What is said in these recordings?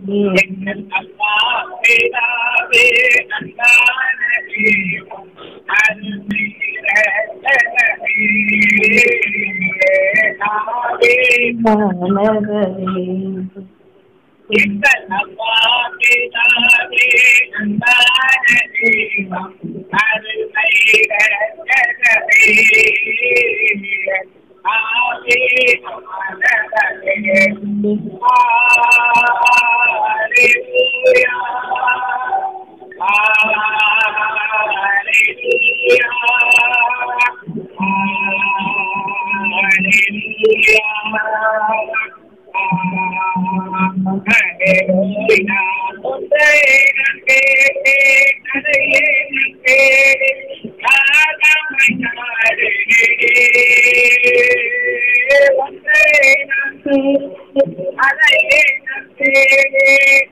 எங்கள் அப்பா பிதாவே அன்பான தெய்வம், அருமை இரட்சகரே, ஆவே. எங்கள் அப்பா பிதாவே அன்பான தெய்வம், அருமை இரட்சகரே, ஆவே மாணவரே. அதையே நம்பேனே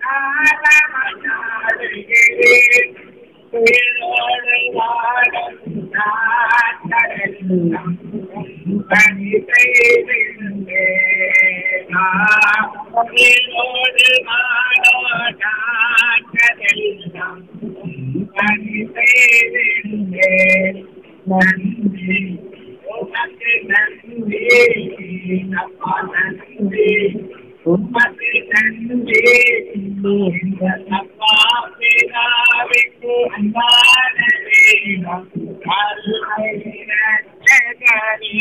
ஆரமனாடுகிறேன் உயிரோடு வாழும் நான் கடலில் பணி செய்திருந்தேன் நான் உயிரோடு வாழும் நான் கடலில் பணி செய்திருந்தேன் நன்றி உமக்கு நன்றி அப்பா நன்றி உமக்கு நன்றி அப்பா பிதாவுக்கு அன்பான தெய்வம் அருமை இரட்சகரே.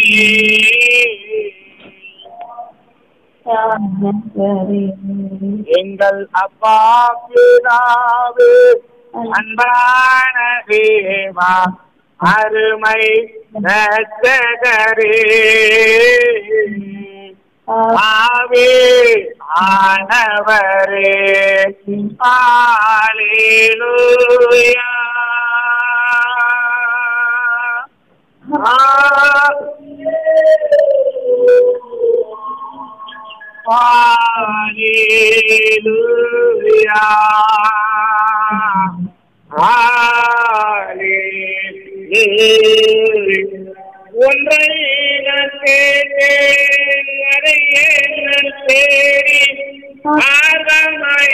எங்கள் அப்பா பிதாவே அன்பான தேவா அருமை ரட்சகரே ஆவே ஆனவரே ஆலேலூயா Hallelujah. Hallelujah. ஒன்றை நான் கேட்டேன் அதையே நான் தேடி ஆர்வமாய்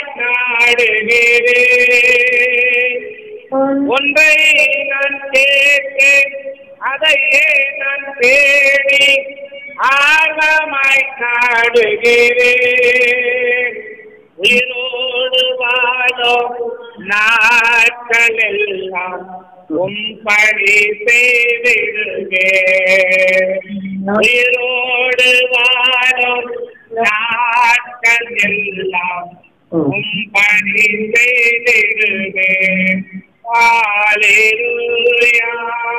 நாடுகிறேன் ஒன்றை நான் கேட்டேன் அதையே நான் தேடி ஆர்வமாய் நாடுகிறேன் உயிரோடு வாழும் நாட்களெல்லாம் உம் பணி செய்திடுவேன் உயிரோடு வாழும் நாட்கள் எல்லாம் உம் பணி செய்திடுவேன் Hallelujah.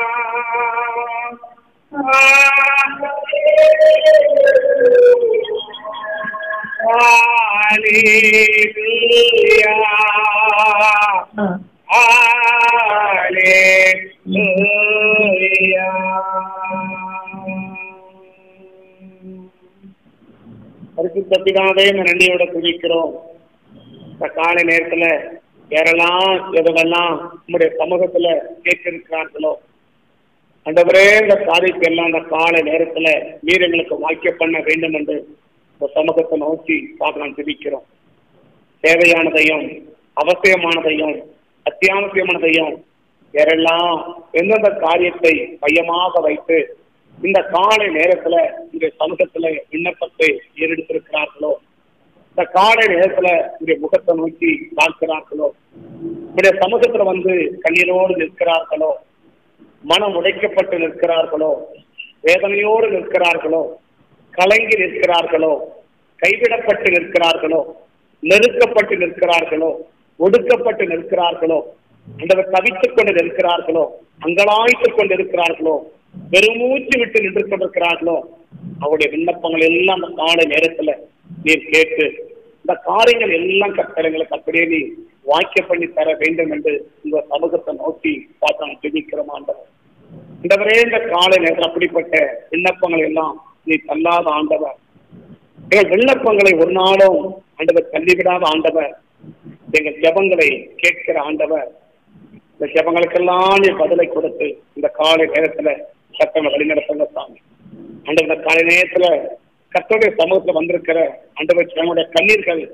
Hallelujah. பரிசுத்த பிதாவே இந்த நன்றியோட துதிக்கிறோம் இந்த காலை நேரத்துல யாரெல்லாம் எதெல்லாம் நம்முடைய சமூகத்துல கேட்டிருக்கிறார்களோ அந்தவரே இந்த காரியத்தை எல்லாம் அந்த காலை நேரத்துல நீர் எங்களுக்கு வாக்கிய பண்ண வேண்டும் என்று இந்த சமூகத்தை நோக்கி பார்க்க நாம் துதிக்கிறோம் தேவையானதையும் அவசியமானதையும் அத்தியாவசியமானதையும் யாரெல்லாம் எந்தெந்த காரியத்தை மையமாக வைத்து இந்த காலை நேரத்துல இந்த சமூகத்துல விண்ணப்பத்தை ஏறெடுத்திருக்கிறார்களோ இந்த காலை நேரத்துல இந்த முகத்தை நோக்கி பார்க்கிறார்களோ இந்த சமூகத்துல வந்து கண்ணீரோடு நிற்கிறார்களோ மனம் உடைக்கப்பட்டு நிற்கிறார்களோ வேதனையோடு நிற்கிறார்களோ கலங்கி நிற்கிறார்களோ கைவிடப்பட்டு நிற்கிறார்களோ நெருக்கப்பட்டு நிற்கிறார்களோ ஒடுக்கப்பட்டு நிற்கிறார்களோ அந்த தவித்துக் கொண்டு நிற்கிறார்களோ அங்கலாய்த்துக் கொண்டு இருக்கிறார்களோ பெருமூச்சு விட்டு நின்று கொண்டிருக்கிறார்களோ அவருடைய விண்ணப்பங்கள் எல்லாம் அந்த காலை நேரத்துல நீர் கேட்டு இந்த காரியங்கள் எல்லாம் கட்டளைங்களுக்கு அப்படியே நீ வாக்கிய பண்ணி தர வேண்டும் என்று இந்த சமூகத்தை நோக்கி பார்த்து நாம் ஜெபிக்கிறோம் ஆண்டவர் இந்தவரே இந்த காலை நேரத்தில் அப்படிப்பட்ட விண்ணப்பங்கள் எல்லாம் நீ தள்ளாத ஆண்டவர் எங்கள் விண்ணப்பங்களை ஒரு நாளும் ஆண்டவர் தள்ளிவிடாத ஆண்டவர் எங்கள் ஜெபங்களை கேட்கிற ஆண்டவர் இந்த ஜெபங்களுக்கெல்லாம் நீ பதிலை கொடுத்து இந்த காலை நேரத்துல சத்தங்களை வழிநடத்துங்க சாமி ஆண்டவர் இந்த காலை நேரத்துல கர்த்தருடைய சமூகத்துல வந்திருக்கிற ஆண்டவர் நம்முடைய கண்ணீர்கள்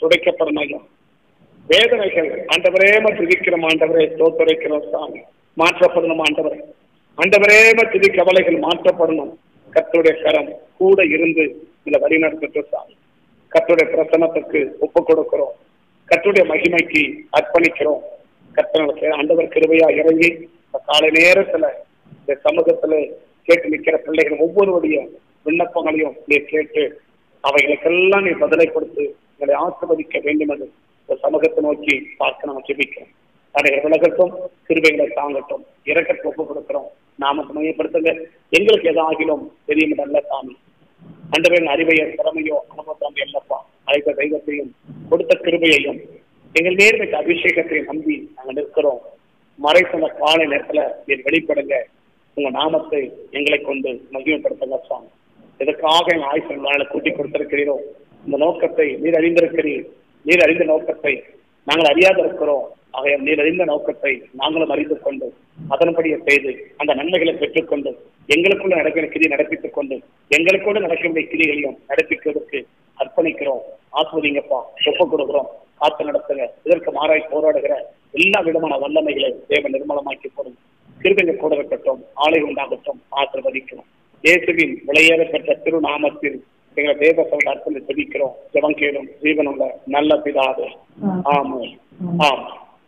துடைக்கப்படணும் ஐயா வேதனைகள் ஆண்டவரேம துதிக்கிறோம் ஆண்டவரே தோத்துரைக்கிறோம் சாமி மாற்றப்படணும் ஆண்டவரே ஆண்டவரேம துதி கவலைகள் மாற்றப்படணும் கர்த்தருடைய கரம் கூட இருந்து இந்த வழி நடத்திட்டு சாமி கர்த்தருடைய பிரசனத்துக்கு ஒப்பு கொடுக்கிறோம் கர்த்தருடைய மகிமைக்கு அர்ப்பணிக்கிறோம் கர்த்தனுக்கு ஆண்டவர் கிருபையா இறங்கி இந்த காலை நேரத்துல இந்த சமூகத்துல கேட்டு நிக்கிற பிள்ளைகள் ஒவ்வொருவருடைய விண்ணப்பங்களையும் நீ கேட்டு அவைகளுக்கெல்லாம் நீ பதிலை கொடுத்து எங்களை ஆசிர்வதிக்க வேண்டும் என்று இந்த சமூகத்தை நோக்கி பார்க்க நாம் ஜெபிக்கிறோம் தடைகள் விலகட்டும் கிருபைகளை தாங்கட்டும் இறக்கத்தை ஒப்பு கொடுக்கிறோம் நாமத்தை மையப்படுத்துங்க எங்களுக்கு எதாகிலும் தெரியும் நல்ல சாமி அண்டவரின் அறிவையோ திறமையோ அனுபவம் இல்லப்பா அழைத்த தெய்வத்தையும் கொடுத்த கிருபையையும் எங்கள் நேர்மைக்கு அபிஷேகத்தையும் நம்பி நாங்கள் நிற்கிறோம் மறைத்த காலை நேரத்துல நீர் வெளிப்படுங்க உங்க நாமத்தை எங்களை கொண்டு மகிமைப்படுத்துங்க சுவாமி இதற்காக எங்கள் ஆயுசன் நாளை கூட்டி கொடுத்திருக்கிறீரோ இந்த நோக்கத்தை நீர் அறிந்திருக்கிறீர் நீர் அறிந்த நோக்கத்தை நாங்கள் அறியாத இருக்கிறோம் ஆகையால் நீர் அறிந்த நோக்கத்தை நாங்களும் அறிந்து கொண்டு அதன்படியே செய்து அந்த நன்மைகளை பெற்றுக்கொண்டு எங்களுக்குள்ள நடக்கிற கிரி நடப்பித்துக் கொண்டு எங்களுக்குள்ள நடக்க வேண்டிய கிரிகளையும் நடப்பிக்கிறதுக்கு அர்ப்பணிக்கிறோம் ஆஸ்வதிங்கப்பா ஒப்பு கொடுக்கிறோம் காத்து நடத்துங்க இதற்கு மாறாய் போராடுகிற எல்லா விதமான வல்லமைகளை தேவ நிர்மலமாக்கி போடும் கிருபிங்க கூட இருக்கட்டும் ஆலை உண்டாகட்டும் ஆசிர்வதிக்கணும் இயேசுவின் விளையேற பெற்ற திருநாமத்தில் எங்களை தேவ சபை அர்ப்பணி செபிக்கிறோம் ஜெபம் கேளும் ஜீவனுள்ள நல்ல பிதாவே ஆமாம் ஆம்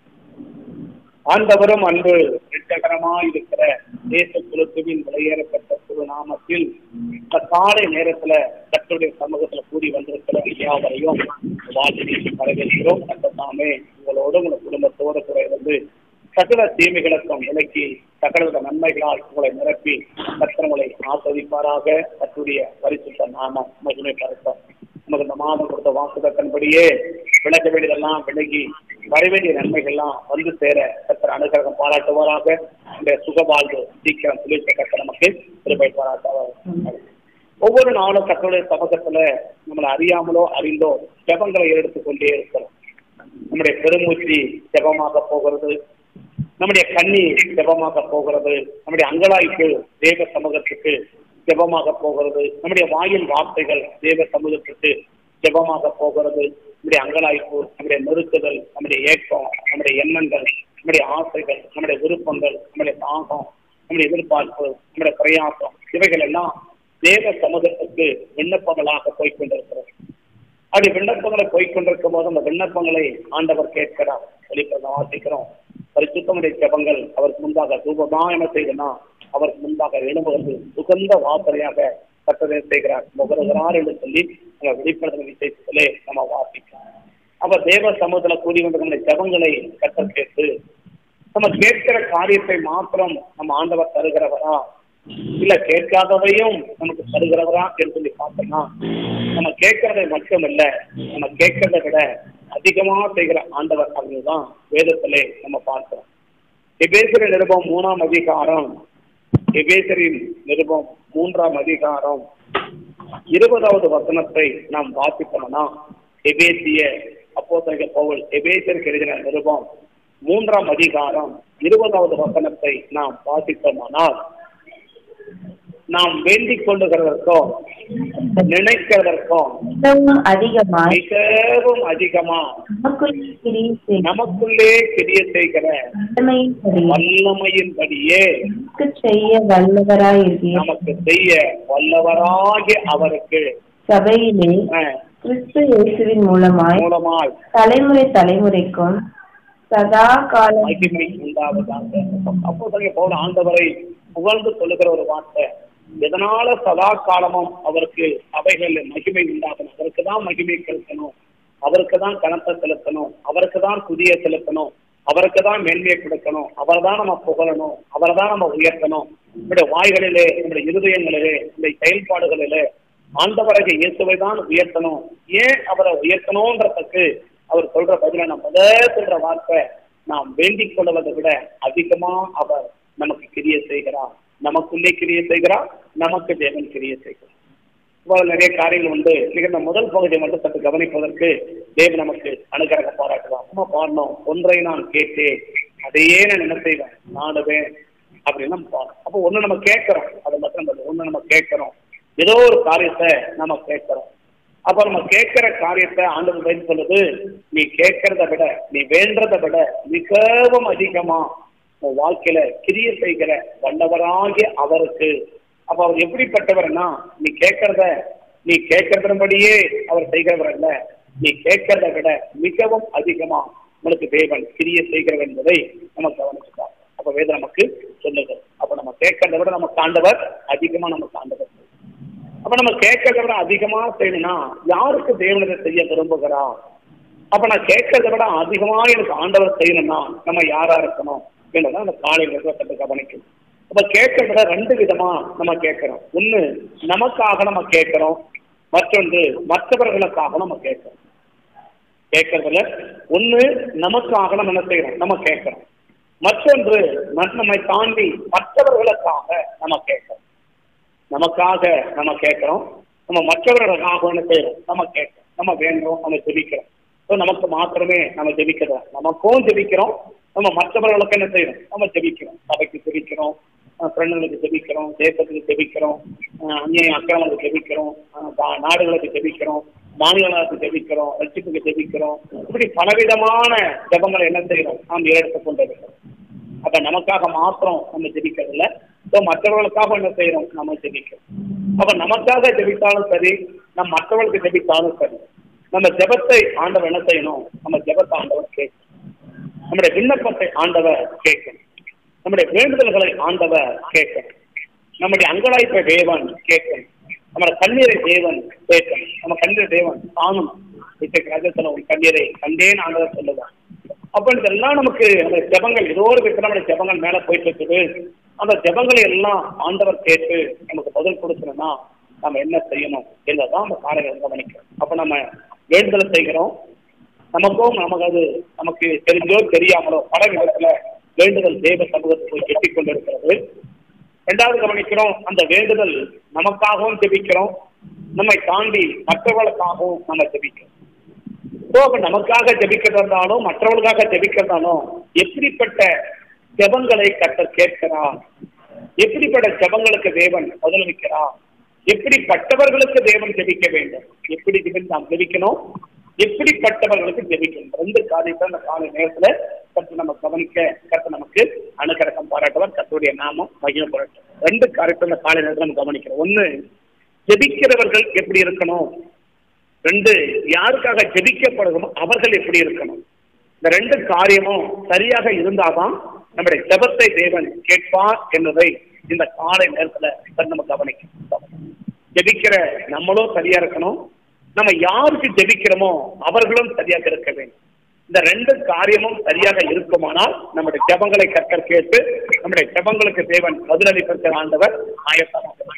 ஆண்டவரும் அன்பு வெட்டகரமாய் இருக்கிற தேச குலத்துவின் விளையேறப்பட்ட திருநாமத்தில் இந்த காலை நேரத்துல கற்றுடைய சமூகத்துல கூடி வந்திருக்கிற யாவரையும் வாழ்த்து வரவேற்கிறோம் கத்தத்தாமே உங்களோட உங்க குடும்பத்தோட கூட இருந்து சகல தீமைகளுக்கும் விலக்கி சகலவித நன்மைகளால் உங்களை நிரப்பி கத்திரங்களை ஆஸ்வதிப்பாராக கத்துடைய பரிசுத்த நாமம் மகிமை பரப்ப நமக்கு இந்த மாதம் கொடுத்த வாக்குதத்தின்படியே விளக்க வேண்டியதெல்லாம் விலகி வர வேண்டிய நன்மைகள்லாம் வந்து சேர கத்தர் அனுகிரகம் பாராட்டுவாராக இந்த சுகவாழ்வு சீக்கிரம் துளிர்த்த கத்த நமக்கு திருப்பை பாராட்டுவார் ஒவ்வொரு நாளும் கத்தருடைய சமூகத்துல நம்மளை அறியாமலோ அறிந்தோ ஜபங்களை எடுத்துக்கொண்டே இருக்கிறோம் நம்முடைய பெருமூச்சு ஜபமாக போகிறது நம்முடைய கண்ணீர் ஜபமாக போகிறது நம்முடைய அங்கலாய்ப்பு தேவ சமூகத்துக்கு ஜெபமாக போகிறது நம்முடைய வாயின் வார்த்தைகள் தேவ சமூகத்துக்கு ஜெபமாக போகிறது நம்முடைய அங்கலாய்ப்பு நம்முடைய நெருக்குதல் நம்முடைய ஏக்கம் நம்முடைய எண்ணங்கள் நம்முடைய ஆசைகள் நம்முடைய விருப்பங்கள் நம்முடைய தாகம் நம்முடைய எதிர்பார்ப்பு நம்முடைய பிரயாசம் இவைகள் எல்லாம் தேவ சமூகத்துக்கு விண்ணப்பங்களாக போய்கொண்டிருக்கிறது அப்படி விண்ணப்பங்களை போய்கொண்டிருக்கும் போது அந்த விண்ணப்பங்களை ஆண்டவர் கேட்கிறார் வெளிப்படம் வாசிக்கிறோம் பரிசுத்தமுடைய ஜபங்கள் அவருக்கு முன்பாக தூபமாயன செய்தனா அவருக்கு முன்பாக எழும்புவது சுகந்த வாசனையாக கட்டதை செய்கிறார் முகருகிறார் என்று சொல்லி நம்ம வெளிப்படுத்தின விசேஷத்திலே நம்ம வாசிக்கிறோம் அப்ப தேவ சமூகத்துல கூடி கொண்டு நம்முடைய ஜபங்களை கட்ட கேட்டு நம்ம கேட்கிற காரியத்தை மாத்திரம் நம்ம ஆண்டவர் தருகிறவரா இல்ல கேட்காதவையும் நமக்கு தருகிறவரா என்று சொல்லி பார்த்தோம்னா நம்ம கேட்கறதை மட்டும் இல்ல நம்ம கேட்கறதை விட அதிகமா செய்கிற ஆண்டவர் அப்படிதான் வேதத்திலே நம்ம பார்க்கிறோம் எபேசர நிருபம் மூணாம் அதிகாரம் எபேசரின் நிருபம் மூன்றாம் அதிகாரம் இருபதாவது வசனத்தை நாம் வாசிப்போம்னா எபேசிய அப்போ பவுல் எபேசருக்கு எழுதின நிருபம் மூன்றாம் அதிகாரம் இருபதாவது வசனத்தை நாம் வாசித்தோமானால் நாம் வேண்டிக் கொள்ளுகிறதற்கும் நினைக்கிறதற்கும் மிகவும் அதிகமாய் மிகவும் அதிகமா நமக்குள்ளே கிரியை செய்து நமக்குள்ளே கிரிய செய்கிற வல்லமையின்படி வல்லமையின்படியே நமக்கு செய்ய வல்லவராய் இருக்கிற நமக்கு செய்ய வல்லவராகிய அவருக்கு சபையிலே அஹ், கிறிஸ்து இயேசுவின் மூலமாய் மூலமாய் தலைமுறை தலைமுறைக்கும் சதா காலம் மகிமை உண்டாவதாக அப்போ போல ஆண்டவரை புகழ்ந்து சொல்லுகிற ஒரு வார்த்தை எதனால சதா காலமும் அவருக்கு அவைகளில் மகிமை உண்டாகணும் அவருக்கு தான் மகிமை செலுத்தணும் அவருக்கு தான் கணத்தை செலுத்தணும் அவருக்கு தான் புதிய செலுத்தணும் அவருக்கு தான் மேன்மையை கொடுக்கணும் அவரை தான் நம்ம புகழணும் அவரை தான் நம்ம உயர்த்தணும் நம்முடைய வாய்களிலே நம்முடைய இருதயங்களிலே நம்முடைய செயல்பாடுகளிலே ஆண்டவராகிய இயேசுவை தான் உயர்த்தணும் ஏன் அவரை உயர்த்தணுன்றதுக்கு அவர் சொல்ற பதில நம்ம முதல் சொல்ற வார்த்தை நாம் வேண்டிக் கொள்வதை விட அதிகமா அவர் நமக்கு கிரிய செய்கிறார் நமக்குள்ளே கிரிய செய்கிறார் நமக்கு தேவன் கிரிய செய்கிறார் இவ்வளவு நிறைய காரியங்கள் உண்டு இன்னைக்கு இந்த முதல் பகுதியை மட்டும் சற்று கவனிப்பதற்கு தேவன் நமக்கு அனுகிரக பாராட்டுவார் அம்மா பாடணும் ஒன்றை நான் கேட்டேன் அதையே நான் என்ன செய்வேன் நாடுவேன் அப்படின்னு நம்ம பாடணும் அப்போ ஒண்ணு நம்ம கேட்கிறோம் அது மட்டும் இல்லை ஒண்ணு நம்ம கேட்கிறோம் ஏதோ ஒரு காரியத்தை நம்ம கேட்கிறோம் அப்ப நம்ம கேட்கிற காரியத்தை ஆண்டவர் பதில் சொல்லுது நீ கேட்கறத விட நீ வேண்டதை விட மிகவும் அதிகமா உன் வாழ்க்கையில கிரிய செய்கிற வல்லவராகிய அவருக்கு அப்ப அவர் எப்படிப்பட்டவர்னா நீ கேட்கறத நீ கேட்கறதன்படியே அவர் செய்கிறவர் அல்ல நீ கேட்கறத விட மிகவும் அதிகமா உனக்கு தேவன் கிரிய செய்கிறவர் என்பதை நம்ம கவனிச்சுட்டார் அப்ப வேதம் நமக்கு சொல்லுது அப்ப நம்ம கேட்கறத விட நமக்கு ஆண்டவர் அதிகமா நமக்கு ஆண்டவர் அப்ப நம்ம கேட்கறத விட அதிகமா செய்யணும்னா யாருக்கு தேவனதை செய்ய விரும்புகிறான் அப்ப நான் கேட்கறத விட அதிகமா எனக்கு ஆண்டவர் செய்யணும்னா நம்ம யாரா இருக்கணும் என்றதான் அந்த காலை நிறுவனத்தை கவனிக்கும் அப்ப கேட்கறத ரெண்டு விதமா நம்ம கேட்கிறோம் ஒண்ணு நமக்காக நம்ம கேட்கிறோம் மற்றொன்று மற்றவர்களுக்காக நம்ம கேட்கிறோம் கேட்கறதுல ஒண்ணு நமக்காக நம்ம என்ன செய்யறோம் நம்ம கேட்கிறோம் மற்றொன்று மற்ற- நம்மை தாண்டி மற்றவர்களுக்காக நம்ம கேட்கிறோம் நமக்காக நம்ம கேட்கிறோம் நம்ம மற்றவர்களுக்காக என்ன செய்யறோம் நம்ம கேட்கிறோம் நம்ம வேண்டுறோம் நம்ம ஜெபிக்கிறோம் ஸோ நமக்கு மாத்திரமே நம்ம ஜெபிக்கிறோம் நமக்கும் ஜெபிக்கிறோம் நம்ம மற்றவர்களுக்கு என்ன செய்யறோம் நம்ம ஜெபிக்கிறோம் சபைக்கு ஜெபிக்கிறோம் ஃப்ரெண்டுகளுக்கு ஜெபிக்கிறோம் தேசத்துக்கு ஜெபிக்கிறோம் அஹ் அந்நிய அக்கிரமங்களுக்கு ஜெபிக்கிறோம் அஹ் பா- நாடுகளுக்கு ஜெபிக்கிறோம் மாநிலங்களுக்கு ஜெபிக்கிறோம் ரட்சிப்புக்கு ஜெபிக்கிறோம் இப்படி பலவிதமான ஜெபங்களை என்ன செய்யறோம் நாம் ஏறெடுத்துக் கொண்டிருக்கிறோம் அப்ப நமக்காக மாத்திரம் நம்ம ஜெபிக்கிறது இல்ல ஸோ மற்றவர்களுக்காக என்ன செய்யறோம் நம்ம ஜெபிக்கிறோம் அப்ப நமக்காக ஜெபித்தாலும் சரி நம்ம மற்றவர்களுக்கு ஜெபித்தாலும் சரி நம்ம ஜெபத்தை ஆண்டவர் என்ன செய்யணும் நம்ம ஜெபத்தை ஆண்டவர் கேட்கணும் நம்முடைய விண்ணப்பத்தை ஆண்டவர் கேட்கணும் நம்முடைய வேண்டுதல்களை ஆண்டவர் கேட்கணும் நம்முடைய அங்கலாய்ப்பை தேவன் கேட்கணும் நம்முடைய கண்ணீரை தேவன் கேட்கணும் நம்ம கண்ணீரை தேவன் காணணும் இன்றைக்கு ராஜத்துல ஒரு கண்ணீரை கண்டேன் ஆண்டவர் சொல்லுவான் அப்ப இதெல்லாம் நமக்கு அந்த ஜெபங்கள் ஏதோ ஒரு விதத்துல நம்முடைய ஜெபங்கள் மேல போயிட்டு இருக்குது அந்த ஜெபங்களை எல்லாம் ஆண்டவர் கேட்டு நமக்கு பதில் கொடுக்கணும்னா நம்ம என்ன செய்யணும் என்றதான் நம்ம காரியங்களை கவனிக்கிறோம் அப்ப நம்ம வேண்டுதலை செய்கிறோம் நமக்கும் நமக்கு அது நமக்கு தெரிஞ்சோ தெரியாமலோ பல விதத்துல வேண்டுதல் தேவ சமூகத்தை போய் கெட்டிக் கொண்டிருக்கிறது இரண்டாவது கவனிக்கிறோம் அந்த வேண்டுதல் நமக்காகவும் ஜெபிக்கிறோம் நம்மை தாண்டி மற்றவர்களுக்காகவும் நம்ம ஜெபிக்கிறோம் ஸோ அப்ப நமக்காக ஜெபிக்கிறதாலும் மற்றவர்களுக்காக ஜெபிக்கிறதாலும் எப்படிப்பட்ட ஜெபங்களை கத்தர் கேட்கிறார் எப்படிப்பட்ட ஜெபங்களுக்கு தேவன் பதிலளிக்கிறார் எப்படிப்பட்டவர்களுக்கு தேவன் ஜெபிக்க வேண்டும் எப்படி ஜெபி- நாம் ஜெபிக்கணும் எப்படிப்பட்டவர்களுக்கு ஜெபிக்கணும் ரெண்டு காரியத்தை அந்த கால நேரத்துல கற்று நம்ம கவனிக்க கற்று நமக்கு அனுகரகம் பாராட்டுவார் கத்துடைய நாமம் மகிழப்படட்டும் ரெண்டு காரியத்தை அந்த கால நேரத்துல நம்ம கவனிக்கிறோம் ஒண்ணு ஜெபிக்கிறவர்கள் எப்படி இருக்கணும் ரெண்டு யாருக்காக ஜெபிக்கப்படுகிறோமோ அவர்கள் எப்படி இருக்கணும் இந்த ரெண்டு காரியமும் சரியாக இருந்தாதான் நம்முடைய ஜெபத்தை தேவன் கேட்பார் என்பதை இந்த காலை நேரத்துல சற்று நம்ம கவனிக்கணும் ஜெபிக்கிற நம்மளும் சரியா இருக்கணும் நம்ம யாருக்கு ஜெபிக்கிறோமோ அவர்களும் சரியாக இருக்க வேண்டும் இந்த ரெண்டு காரியமும் சரியாக இருக்குமானால் நம்முடைய ஜெபங்களை கற்கர் கேட்டு நம்முடைய ஜெபங்களுக்கு தேவன் பதிலளிப்பிருக்கிற ஆண்டவர் ஆயத்தமாக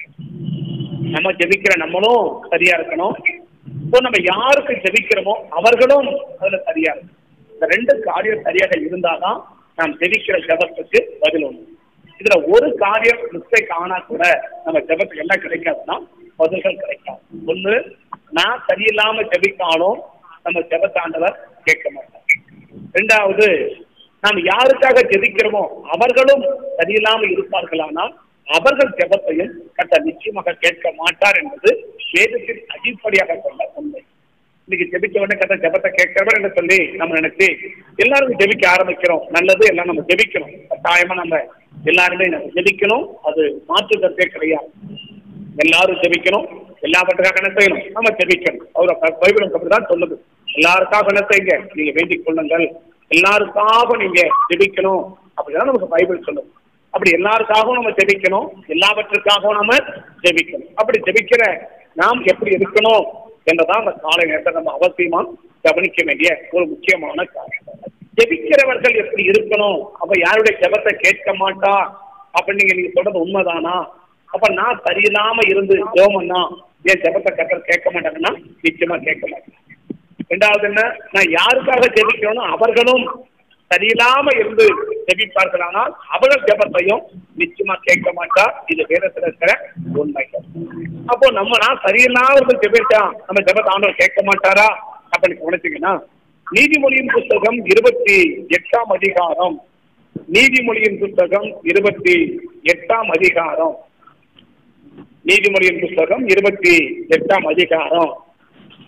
நம்ம ஜெபிக்கிற நம்மளும் சரியா இருக்கணும் இப்போ நம்ம யாருக்கு ஜெபிக்கிறோமோ அவர்களும் அதுல சரியா இருக்கணும் இந்த ரெண்டு காரியம் சரியாக இருந்தாதான் நாம் ஜெபிக்கிற ஜெபத்துக்கு பதில் உண்டு இதுல ஒரு காரியம் மிஸ்டேக் ஆனா கூட நம்ம ஜெபத்துக்கு என்ன கிடைக்காதுன்னா பதில்கள் கிடைக்காது ஒண்ணு நான் சரியில்லாம ஜெபித்தாலும் நம்ம ஜெபத்தாண்டவர் கேட்க மாட்டார் ரெண்டாவது நாம் யாருக்காக ஜெபிக்கிறோமோ அவர்களும் சரியில்லாம இருப்பார்களானால் அவர்கள் ஜெபத்தையும் கட்ட நிச்சயமாக கேட்க மாட்டார் என்பது வேதத்தின் அடிப்படையாக கொண்ட உண்மை இன்னைக்கு ஜெபிச்ச உடனே கத்த ஜெபத்தை கேட்கிறவர் என்று சொல்லி நம்ம நினைச்சு எல்லாரும் ஜெபிக்க ஆரம்பிக்கிறோம் நல்லது எல்லாம் நம்ம ஜெபிக்கணும் கட்டாயமா நம்ம எல்லாருமே நம்ம ஜெபிக்கணும் அது மாற்று கருத்தே கிடையாது எல்லாரும் ஜெபிக்கணும் எல்லாவற்றுக்காக என்ன செய்யணும் நம்ம ஜெபிக்கணும் அவர் பைபிளும் அப்படிதான் சொல்லுது எல்லாருக்காக என்ன செய்யுங்க நீங்க வேண்டிக் கொள்ளுங்கள் எல்லாருக்காக நீங்க ஜெபிக்கணும் அப்படிதான் நமக்கு பைபிள் சொல்லுது அப்படி எல்லாருக்காகவும் நம்ம ஜெபிக்கணும் எல்லாவற்றுக்காகவும் நம்ம ஜெபிக்கணும் அப்படி ஜெபிக்கிற நாம் எப்படி இருக்கணும் என்றதான் அந்த காலை நேரத்தை நம்ம அவசியமா கவனிக்க வேண்டிய ஒரு முக்கியமான காரியம் ஜெபிக்கிறவர்கள் எப்படி இருக்கணும் அப்ப யாருடைய ஜெபத்தை கேட்க மாட்டா அப்படின்னு நீங்க நீங்க சொல்றது உண்மைதானா அப்ப நான் சரியில்லாம இருந்து ஜோமன்னா என் ஜெபத்தை கத்தர் கேட்க மாட்டாங்கன்னா நிச்சயமா கேட்க மாட்டேன் ரெண்டாவது என்ன நான் யாருக்காக ஜெபிக்கணும் அவர்களும் சரியில்லாம இருந்து ஜெபிப்பார்களானால் அவர்கள் ஜெபத்தையும் நிச்சயமா கேட்க மாட்டா இது வேதத்துல இருக்கிற உண்மை அப்போ நம்ம நான் சரியில்லாம இருந்து ஜெபிச்சா நம்ம ஜெபத்தை ஆண்டவர் கேட்க மாட்டாரா அப்படின்னு கவனிச்சீங்கன்னா நீதிமொழியின் புத்தகம் இருபத்தி எட்டாம் அதிகாரம் நீதிமொழியின் புத்தகம் இருபத்தி எட்டாம் அதிகாரம் நீதிமொழியின் புத்தகம் இருபத்தி எட்டாம் அதிகாரம்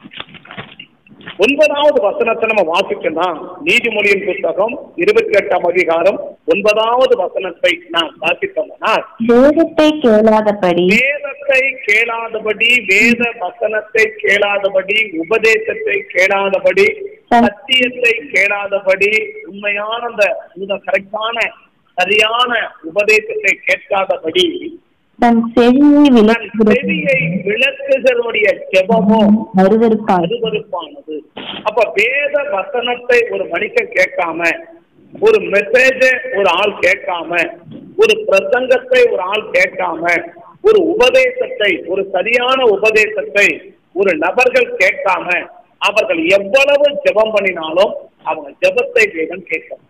ஒன்பதாவது வசனத்தை நம்ம வாசிச்சோம்னா நீதிமொழியின் புத்தகம் இருபத்தி எட்டாம் அதிகாரம் ஒன்பதாவது வசனத்தை நாம் வாசித்தோம்னா வேதத்தை கேளாதபடி வேதத்தை கேளாதபடி வேத வசனத்தை கேளாதபடி உபதேசத்தை கேளாதபடி சத்தியத்தை கேளாதபடி உண்மையான அந்த இந்த கரெக்டான சரியான உபதேசத்தை கேட்காதபடி தன் செவியை தன் செவியை விளக்குகிறவருடைய ஜெபமோ வருவருப்பார் அருவருப்பானது அப்ப வேத வசனத்தை ஒரு மனுஷன் கேட்காம ஒரு மெசேஜ ஒரு ஆள் கேட்காம ஒரு பிரசங்கத்தை ஒரு ஆள் கேட்காம ஒரு உபதேசத்தை ஒரு சரியான உபதேசத்தை ஒரு நபர்கள் கேட்காம அவர்கள் எவ்வளவு ஜெபம் பண்ணினாலும் அவங்க ஜெபத்தை தேவன் கேட்கும்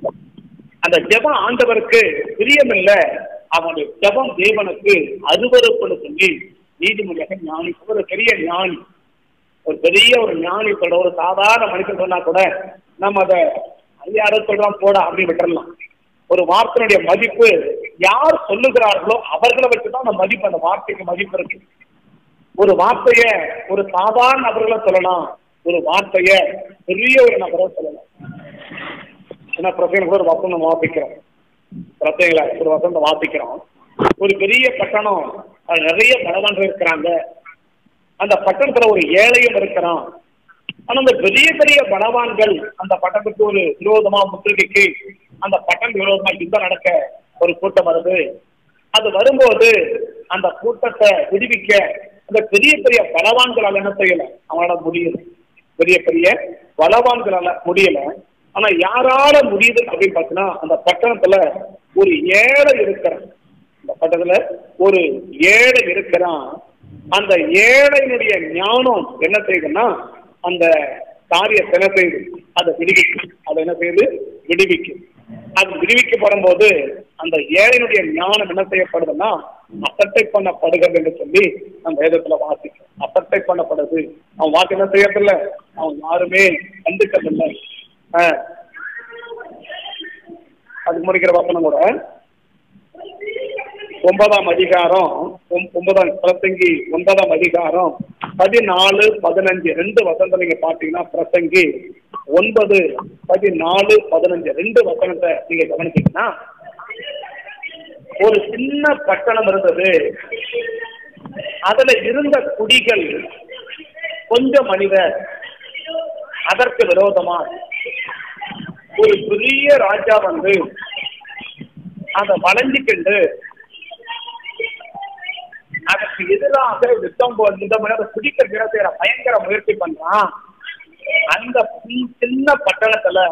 அந்த ஜெபம் ஆண்டவருக்கு பிரியமில்ல அவனுடைய ஜெபம் தேவனுக்கு அருவருப்புன்னு சொல்லி நீதிமொழியாக ஞானி ஒரு பெரிய ஞானி ஒரு பெரிய ஒரு ஞானி சொல்ற ஒரு சாதாரண மனுஷன் சொன்னா கூட நம்ம அதை யாரோ சொல்றோம் போடா அப்படின்னு விட்டுறலாம் ஒரு வார்த்தையினுடைய மதிப்பு யார் சொல்லுகிறார்களோ அவர்களை வச்சுதான் அந்த மதிப்பு அந்த வார்த்தைக்கு மதிப்பு இருக்கு ஒரு வார்த்தைய ஒரு சாதாரண நபர்களை சொல்லலாம் ஒரு வார்த்தைய பெரிய ஒரு நபரை சொல்லலாம் ஏன்னா பிரச்சனை கூட ஒரு வசனம் வாசிக்கிறோம் பிரச்சனைகளை ஒரு வசனம் வாசிக்கிறோம் ஒரு பெரிய பட்டணம் அது நிறைய பலவான்கள் இருக்கிறாங்க அந்த பட்டணத்துல ஒரு ஏழையும் இருக்கிறான் ஆனா அந்த பெரிய பெரிய பலவான்கள் அந்த பட்டணத்துக்கு ஒரு விரோதமா முற்றுகைக்கு அந்த பட்டம் விரோதமா யுத்தம் நடக்க ஒரு கூட்டம் வருது அது வரும்போது அந்த கூட்டத்தை விடுவிக்க அந்த பெரிய பெரிய பலவான்களால் என்ன செய்யல அவனால முடியல பெரிய பெரிய பலவான்களால முடியல ஆனா யாரால முடியுது அப்படின்னு பார்த்தீங்கன்னா அந்த பட்டணத்துல ஒரு ஏழை இருக்கிறான் அந்த பட்டணத்துல ஒரு ஏழை இருக்கிறான் அந்த ஏழையினுடைய ஞானம் என்ன செய்யுதுன்னா அந்த காரியத்தை என்ன செய்யுது அதை விடுவிக்கும் அதை என்ன செய்யுது விடுவிக்கும் அது விடுவிக்கப்படும் போது அந்த ஏழையினுடைய ஞானம் என்ன செய்யப்படுதுன்னா அசட்டை பண்ணப்படுகிறது என்று சொல்லி நம்ம வேதத்துல வாசிக்கும் அசட்டை பண்ணப்படுது அவன் வாக்கு என்ன செய்யறதில்ல அவன் யாருமே கண்டுக்கிறதில்லை ஆஹ் அதுக்கு முடிக்கிற வசனம் கூட ஒன்பதாம் அதிகாரம் ஒம்- ஒன்பதாம் பிரசங்கி ஒன்பதாம் அதிகாரம் பதினாலு பதினஞ்சு ரெண்டு வசனத்தை நீங்க பாத்தீங்கன்னா பிரசங்கி ஒன்பது பதினாலு பதினஞ்சு ரெண்டு வசனத்தை நீங்க கவனிச்சீங்கன்னா ஒரு சின்ன பட்டணம் இருந்தது அதுல இருந்த குடிகள் கொஞ்சம் மனிதர் அதற்கு விரோதமா ஒரு பெரிய ராஜா வந்து அதை வளைஞ்சிக்கிண்டு அதற்கு எதிராக யுத்தம் போ- இந்த மாதிரி அதை பிடிக்கிற செய்யற பயங்கர முயற்சி பண்றான் அந்த சி- சின்ன பட்டணத்துல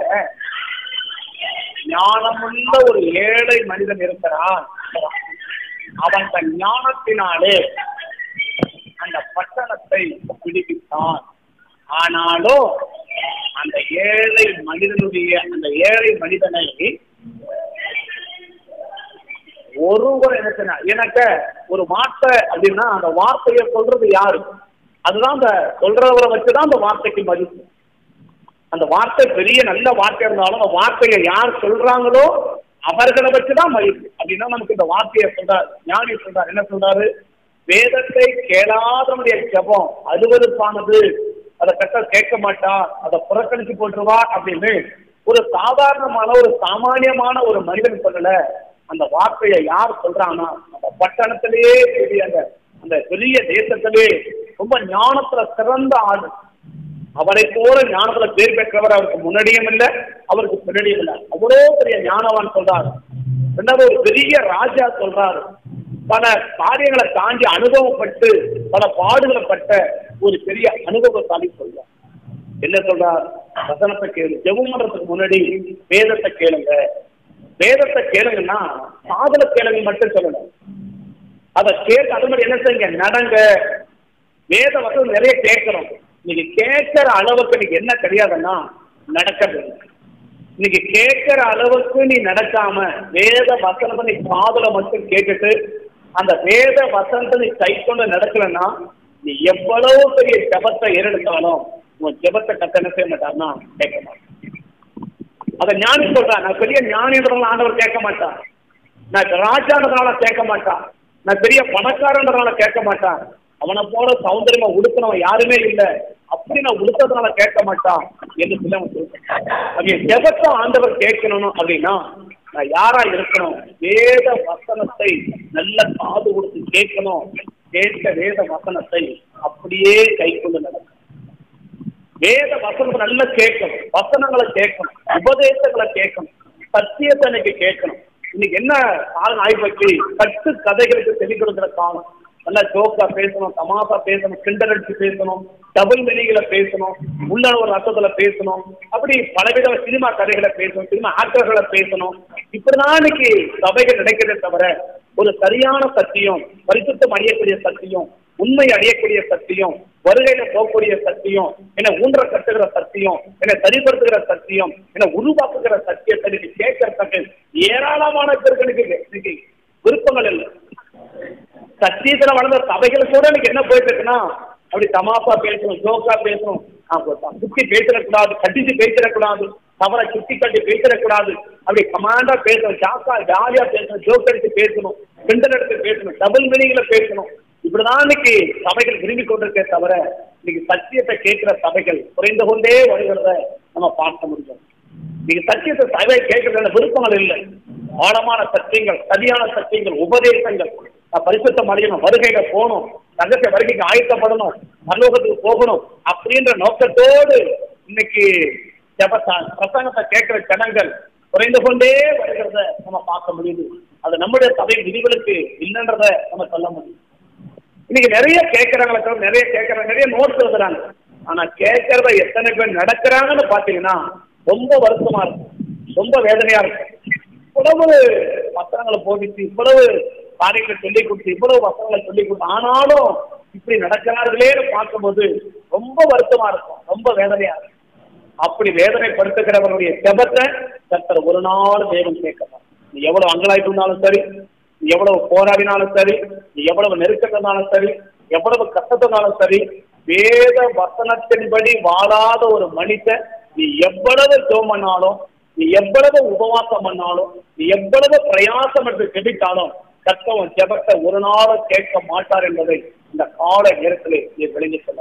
ஞானமுள்ள ஒரு ஏழை மனிதன் இருக்கிறான் அவன் தன் ஞானத்தினாலே அந்த பட்டணத்தை விடுவித்தான் ஆனாலும் அந்த ஏழை மனிதனுடைய அந்த ஏழை மனிதனை ஒருவர் என்ன சொன்னார்? எனக்கு ஒரு வார்த்தை அப்படின்னா அந்த வார்த்தையை சொல்றது யாரு அதுதான் அந்த சொல்றவரை வச்சுதான் அந்த வார்த்தைக்கு மதிப்பு அந்த வார்த்தை பெரிய நல்ல வார்த்தை இருந்தாலும் அந்த வார்த்தையை யார் சொல்றாங்களோ அவர்களை வச்சுதான் மதிப்பு அப்படின்னா நமக்கு இந்த வார்த்தையை சொல்றார் ஞானி சொல்றார் என்ன சொல்றாரு வேதத்தை கேளாதவனுடைய ஜெபம் அருவருப்பானது அதை கட்ட கேட்க மாட்டா அதை புறக்கணிச்சு போட்டுருவா அப்படின்னு ஒரு சாதாரணமான ஒரு சாமானியமான ஒரு மனிதன் சொல்லல அந்த வார்த்தையை யார் சொல்றாங்கன்னா அந்த பட்டணத்திலேயே பெரிய அந்த அந்த பெரிய தேசத்திலே ரொம்ப ஞானத்துல சிறந்த ஆளு அவரை போல ஞானத்துல பேர் பெற்றவர் அவருக்கு முன்னாடியும் இல்லை அவருக்கு பின்னாடியும் இல்லை அவ்வளோ பெரிய ஞானவான் சொல்றாரு ரெண்டாவது ஒரு பெரிய ராஜா சொல்றாரு பல காரியங்களை தாண்டி அனுபவப்பட்டு பல பாடுகளை பட்ட ஒரு பெரிய அனுபவசாலி சொல்றார் என்ன சொல்றார் வசனத்தை கேளு ஜெபம் பண்றதுக்கு முன்னாடி வேதத்தை கேளுங்க வேதத்தை கேளுங்கன்னா சாதன கேளுங்க மட்டும் சொல்லல அதை கேட்டு அது மாதிரி என்ன செய்யுங்க நடங்க வேத வசனம் நிறைய கேட்கிறோம் நீங்க கேட்கிற அளவுக்கு நீங்க என்ன கிடையாதுன்னா நடக்கிறது இன்னைக்கு கேட்கிற அளவுக்கு நீ நடக்காம வேத வசனத்தை நீ காதுல மட்டும் கேட்டுட்டு அந்த வேத வசனத்தை நீ கை கொண்டு நடக்கலன்னா நீ எவ்வளவு பெரிய ஜபத்தை ஏறெடுத்தாலும் உன் ஜபத்தை கத்த என்ன செய்ய மாட்டார்னா கேட்க மாட்டான் அத ஞானி சொல்றான் நான் பெரிய ஞானின்றதுனால ஆண்டவர் கேட்க மாட்டான் நான் ராஜான்றதுனால கேட்க மாட்டான் நான் பெரிய பணக்காரன்றதுனால கேட்க மாட்டான் அவனை போல சௌந்தரியமா உடுத்தினவன் யாருமே இல்ல அப்படி நான் உடுத்ததுனால கேட்க மாட்டான் என்று சொல்லி அவன் சொல்றான் அப்படி ஜெபத்தை ஆண்டவர் கேட்கணும் அப்படின்னா நான் யாரா இருக்கணும் வேத வசனத்தை நல்ல காது கொடுத்து கேட்கணும் கேட்க வேத வசனத்தை அப்படியே கை கொண்டு நடக்கணும் வேத வசனத்தை நல்லா கேட்கணும் வசனங்களை கேட்கணும் உபதேசங்களை கேட்கணும் சத்தியத்தை இன்னைக்கு கேட்கணும் இன்னைக்கு என்ன காலம் ஆய்வுக்கு கட்டு கதைகளுக்கு தெளி கொடுக்கிற காலம் நல்லா ஜோக்கா பேசணும் தமாசா பேசணும் கிண்டல் அடிச்சு பேசணும் டபுள் மெனிகளை பேசணும் உள்ள ஒரு ரசத்துல பேசணும் அப்படி பலவித சினிமா கதைகளை பேசணும் சினிமா ஆக்டர்களை பேசணும் இப்படிதான் இன்னைக்கு சபைகள் நடக்கிறதே தவிர ஒரு சரியான சத்தியம் பரிசுத்தம் அடையக்கூடிய சத்தியம் உண்மை அடையக்கூடிய சத்தியம் வருகையில போகக்கூடிய சத்தியம் என்ன ஊன்ற கட்டுகிற சத்தியம் என்ன சரிப்படுத்துகிற சத்தியம் என்ன உருவாக்குகிற சத்தியத்தை இன்னைக்கு கேட்கறதுக்கு ஏராளமான பேருக்கு இன்னைக்கு விருப்பங்கள் இல்லை சத்தியத்துல வளர்ந்த சபைகள் கூட இன்னைக்கு என்ன போயிட்டு இருக்குன்னா அப்படி தமாசா பேசணும் ஜோக்கா பேசணும் சுத்தி பேசிடக்கூடாது கட்டிச்சு பேசிடக்கூடாது தவற சுத்தி கட்டி பேசிடக்கூடாது அப்படி கமாண்டா பேசணும் ஜாக்கா ஜாலியா பேசணும் ஜோக் அடிச்சு பேசணும் கிண்டல் எடுத்து பேசணும் டபுள் மீனிங்ல பேசணும் இப்படிதான் இன்னைக்கு சபைகள் விரும்பி கொண்டிருக்கே தவிர இன்னைக்கு சத்தியத்தை கேட்கிற சபைகள் குறைந்து கொண்டே வருகிறத நம்ம பார்க்க முடியும் நீங்க சத்தியத்தை சபை கேட்கறதுல விருப்பங்கள் இல்லை ஆழமான சத்தியங்கள் சரியான சத்தியங்கள் உபதேசங்கள் நான் பரிசுத்தம் அடையணும் வருகையில போகணும் தங்கத்தை வருகைக்கு ஆயத்தப்படணும் பரலோகத்துக்கு போகணும் அப்படின்ற நோக்கத்தோடு இன்னைக்கு ஜபத்தா பிரசங்கத்தை கேட்கிற ஜனங்கள் குறைந்து கொண்டே வருகிறத நம்ம பார்க்க முடியுது அது நம்முடைய சபை விதிகளுக்கு இல்லைன்றத நம்ம சொல்ல முடியும் இன்னைக்கு நிறைய கேட்கறாங்களே தவிர நிறைய கேட்கறாங்க நிறைய நோட்ஸ் எழுதுறாங்க ஆனா கேட்கறத எத்தனை பேர் நடக்கிறாங்கன்னு பாத்தீங்கன்னா ரொம்ப வருத்தமா இருக்கும் ரொம்ப வேதனையா இருக்கும் இவ்வளவு வசனங்களை போதிச்சு இவ்வளவு காரியங்களை சொல்லி கொடுத்து இவ்வளவு வசனங்களை சொல்லி கொடுத்து ஆனாலும் இப்படி நடக்கிறார்களேன்னு பார்க்கும்போது ரொம்ப வருத்தமா இருக்கும் ரொம்ப வேதனையா இருக்கும் அப்படி வேதனைப்படுத்துகிறவர்களுடைய ஜெபத்தை கர்த்தர் ஒரு நாள் தேவன் கேட்கலாம் நீ எவ்வளவு அங்கலாய்ப்பு இருந்தாலும் சரி நீ எவ்வளவு போராடினாலும் சரி நீ எவ்வளவு நெருக்கத்தினாலும் சரி எவ்வளவு கஷ்டத்தினாலும் சரி வேத வசனத்தின்படி வாழாத ஒரு மனிதன் நீ எவ்வளவு ஜோம் பண்ணாலும் நீ எவ்வளவு உபவாசம் பண்ணாலும் நீ எவ்வளவு பிரயாசம் எடுத்து ஜெபித்தாலும் கர்த்தவன் ஜெபத்தை ஒரு நாளும் கேட்க மாட்டார் என்பதை இந்த கால நேரத்திலே நீ விளங்கிக் கொள்ள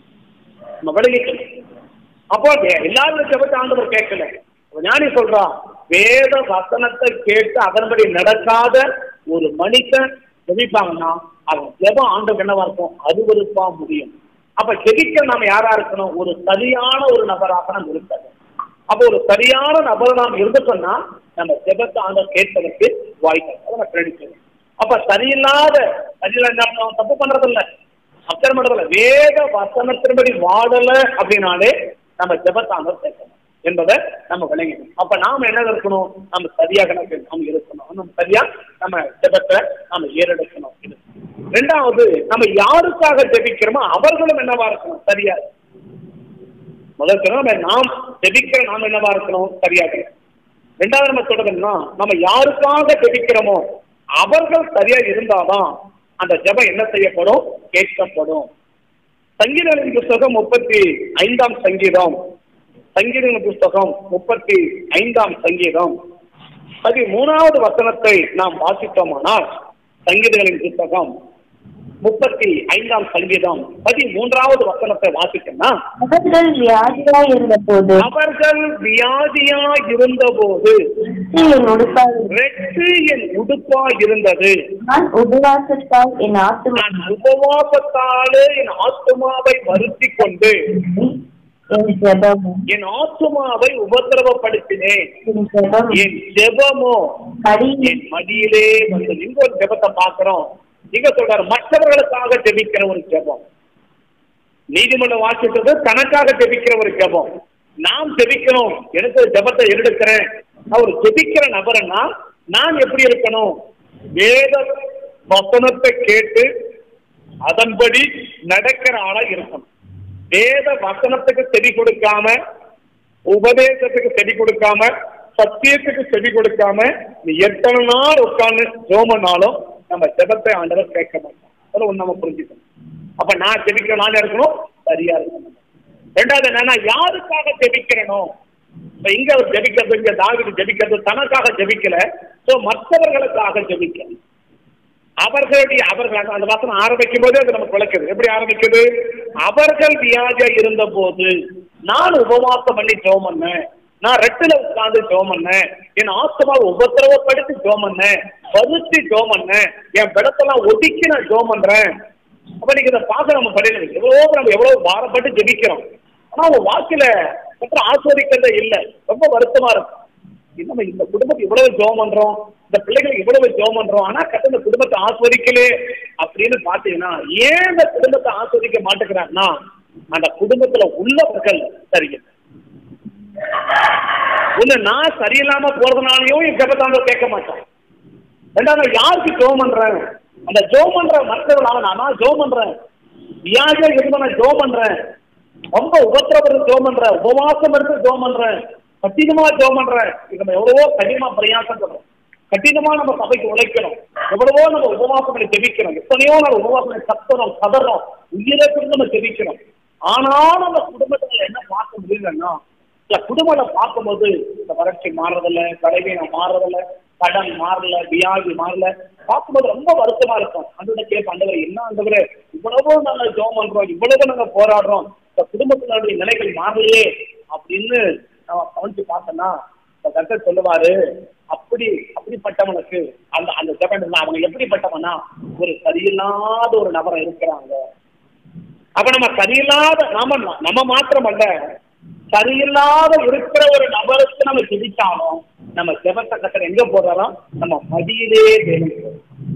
நம்ம விளங்கிக்கணும் அப்போ எல்லாரும் ஜெபத்தை ஆண்டவர் கேட்கல அப்ப ஞானி சொல்றான் வேத வசனத்தை கேட்டு அதன்படி நடக்காத ஒரு மனுஷன் ஜெபிப்பாங்கன்னா அவன் ஜெபம் ஆண்டவர் என்னவா இருக்கும் அருவருப்பா முடியும் அப்ப ஜெபிக்க நாம யாரா இருக்கணும் ஒரு சரியான ஒரு நபராக நாம் இருக்கணும் அப்போ ஒரு சரியான நபர் நாம் இருந்துட்டோம்னா நம்ம ஜெபத்தை ஆண்டவர் கேட்பதற்கு வாய்ப்பு அதை நான் கிரெடிட் அப்ப சரியில்லாத சரியில்லை தப்பு பண்றதில்ல அக்கறை பண்றதில்ல வேத வசனத்தின்படி வாழல அப்படின்னாலே நம்ம ஜெபத்தாண்டவர் கேட்கணும் என்பதை நம்ம விளங்கிக்கணும் அப்ப நாம என்ன இருக்கணும் நம்ம சரியாக நம்ம இருக்கணும் நம்ம சரியா நம்ம ஜெபத்தை நம்ம ஏறெடுக்கணும் ரெண்டாவது நம்ம யாருக்காக ஜெபிக்கிறோமோ அவர்களும் என்னவா இருக்கணும் சரியா முதல் நம்ம நாம் ஜெபிக்கிற நாம் என்னவா இருக்கணும் சரியாக ரெண்டாவது நம்ம சொல்றதுன்னா நம்ம யாருக்காக ஜெபிக்கிறோமோ அவர்கள் சரியா இருந்தாதான் அந்த ஜெபம் என்ன செய்யப்படும் கேட்கப்படும் சங்கீதங்களின் புஸ்தகம் முப்பத்தி ஐந்தாம் சங்கீதம் சங்கீதங்களின் புஸ்தகம் முப்பத்தி ஐந்தாம் சங்கீதம் அது மூணாவது வசனத்தை நாம் வாசித்தோமானால் சங்கீதங்களின் புஸ்தகம் முப்பத்தி ஐந்தாம் சங்கீதம் பதிமூன்றாவது வசனத்தை வாசிக்கணும் அவர்கள் வியாதியாய் இருந்த போது அவர்கள் வியாதியா இருந்தபோது என் உடுப்பாய் ரெட்டு என் உடுப்பா இருந்தது நான் உபவாசத்தால் என் ஆத்துமா நான் உபவாசத்தாலே என் ஆத்துமாவை வருத்தி கொண்டு என் ஜெபமும் என் ஆத்துமாவை உபத்திரவப்படுத்தினேன் என் ஜெபமும் என் ஜெபமோ கடியும் என் மடியிலே வந்தது இங்க ஒரு ஜெபத்தை பார்க்கிறோம் இங்க சொல்றாரு மற்றவர்களுக்காக ஜெபிக்கிற ஒரு ஜெபம் நீதிமன்றம் வாசித்தது தனக்காக ஜெபிக்கிற ஒரு ஜெபம் நாம் ஜெபிக்கணும் எனக்கு ஒரு ஜெபத்தை எடுக்கிறேன் நான் ஒரு ஜெபிக்கிற நபர்னா நான் எப்படி இருக்கணும் வேத வசனத்தை கேட்டு அதன்படி நடக்கிற ஆளா இருக்கணும் வேத வசனத்துக்கு செவி கொடுக்காம உபதேசத்துக்கு செவி கொடுக்காம சத்தியத்துக்கு செவி கொடுக்காம நீ எத்தனை நாள் உட்கார்ந்து ஜோமனாலும் நம்ம ஜெபத்தை ஆண்டவர் கேட்க மாட்டோம் அதை ஒண்ணு நம்ம புரிஞ்சுக்கணும் அப்ப நான் ஜெபிக்கிற நாள் இருக்கணும் சரியா இருக்கணும் ரெண்டாவது என்னன்னா யாருக்காக ஜெபிக்கிறனோ இப்ப இங்க அவர் ஜெபிக்கிறது இங்க தாவிது ஜெபிக்கிறது தனக்காக ஜெபிக்கல சோ மற்றவர்களுக்காக ஜெபிக்கணும் அவர்களுடைய அவர்கள் அந்த- அந்த வசனம் ஆரம்பிக்கும் போதே அது நமக்கு விளக்குது எப்படி ஆரம்பிக்குது அவர்கள் வியாதியா இருந்த போது நான் உபவாசம் பண்ணி ஜெபம் பண்ணேன் நான் ரெட்டில உட்கார்ந்து ஜெபம் பண்ணேன் என் ஆத்மாவை உபத்திரவப்படுத்தி ஜெபம் பண்ணேன் பருத்தி ஜெபம் பண்ணேன் என் பிடத்தெல்லாம் ஒதுக்கி நான் ஜெபம் பண்றேன் அப்ப நீங்க இதை பார்க்க நம்ம படிக்கணும் எவ்வளவு நம்ம எவ்வளவு பாரப்பட்டு ஜெபிக்கிறோம் ஆனா உங்க வாழ்க்கையில கத்திர ஆஸ்வதிக்கிறதே இல்ல ரொம்ப வருத்தமா இருக்கும் நம்ம இந்த குடும்பத்தை இவ்வளவு ஜெபம் பண்றோம் இந்த பிள்ளைகளுக்கு இவ்வளவு ஜெபம் பண்றோம் ஆனா கத்த இந்த குடும்பத்தை ஆஸ்வதிக்கலே அப்படின்னு பாத்தீங்கன்னா ஏன் இந்த குடும்பத்தை ஆஸ்வதிக்க மாட்டேங்கிறாங்கன்னா அந்த குடும்பத்துல உள்ளவர்கள் சரியில்லை ஒண்ணு நான் சரியில்லாம போறதுனாலயும் என் ஜெபத்தாங்க கேட்க மாட்டேன் ரெண்டாவது நான் யாருக்கு ஜோம் பண்றேன் அந்த ஜோம் பண்ற மற்றவர்கள் நான் நான் ஜோம் பண்றேன் வியாதியா இருந்து நான் ஜோம் பண்றேன் ரொம்ப உபத்திரவர்கள் ஜோம் பண்றேன் உபவாசம் இருந்து ஜோம் பண்றேன் கடினமா ஜோம் பண்றேன் இது நம்ம எவ்வளவோ கடினமா பிரயாசப்படுறோம் கடினமா நம்ம சபைக்கு உழைக்கணும் எவ்வளவோ நம்ம உபவாசம் பண்ணி ஜெபிக்கிறோம் எத்தனையோ நாள் உபவாசம் பண்ணி கத்துறோம் கதறோம் உயிரை கொண்டு நம்ம ஜெபிக்கிறோம் ஆனாலும் அந்த குடும்பத்துல என்ன பார்க்க முடியலன்னா இந்த குடும்பத்தை பார்க்கும்போது இந்த வறட்சி மாறுறதில்ல கடைவீனம் மாறுறதில்ல கடன் மாறல வியாதி மாறல பார்க்கும்போது ரொம்ப வருத்தமா இருக்கும் அந்த கேட்ப ஆண்டவர் என்ன ஆண்டவரே இவ்வளவு நாங்க ஜோம் பண்றோம் இவ்வளவு நாங்க போராடுறோம் இந்த குடும்பத்தினுடைய நிலைகள் மாறலையே அப்படின்னு நம்ம கவனிச்சு பார்த்தோம்னா இந்த கர்த்தர் சொல்லுவாரு அப்படி அப்படிப்பட்டவனுக்கு அந்த அந்த ஜெபம் அவங்க எப்படிப்பட்டவனா ஒரு சரியில்லாத ஒரு நபரை இருக்கிறாங்க அப்ப நம்ம சரியில்லாத நாம நம்ம மாத்திரமல்ல சரியில்லாத இருக்கிற ஒரு நபருக்கு நம்ம ஜெபிச்சாலும் நம்ம ஜெபத்தை கட்டணம் எங்க போடுறோம் நம்ம மடியிலே வேணும்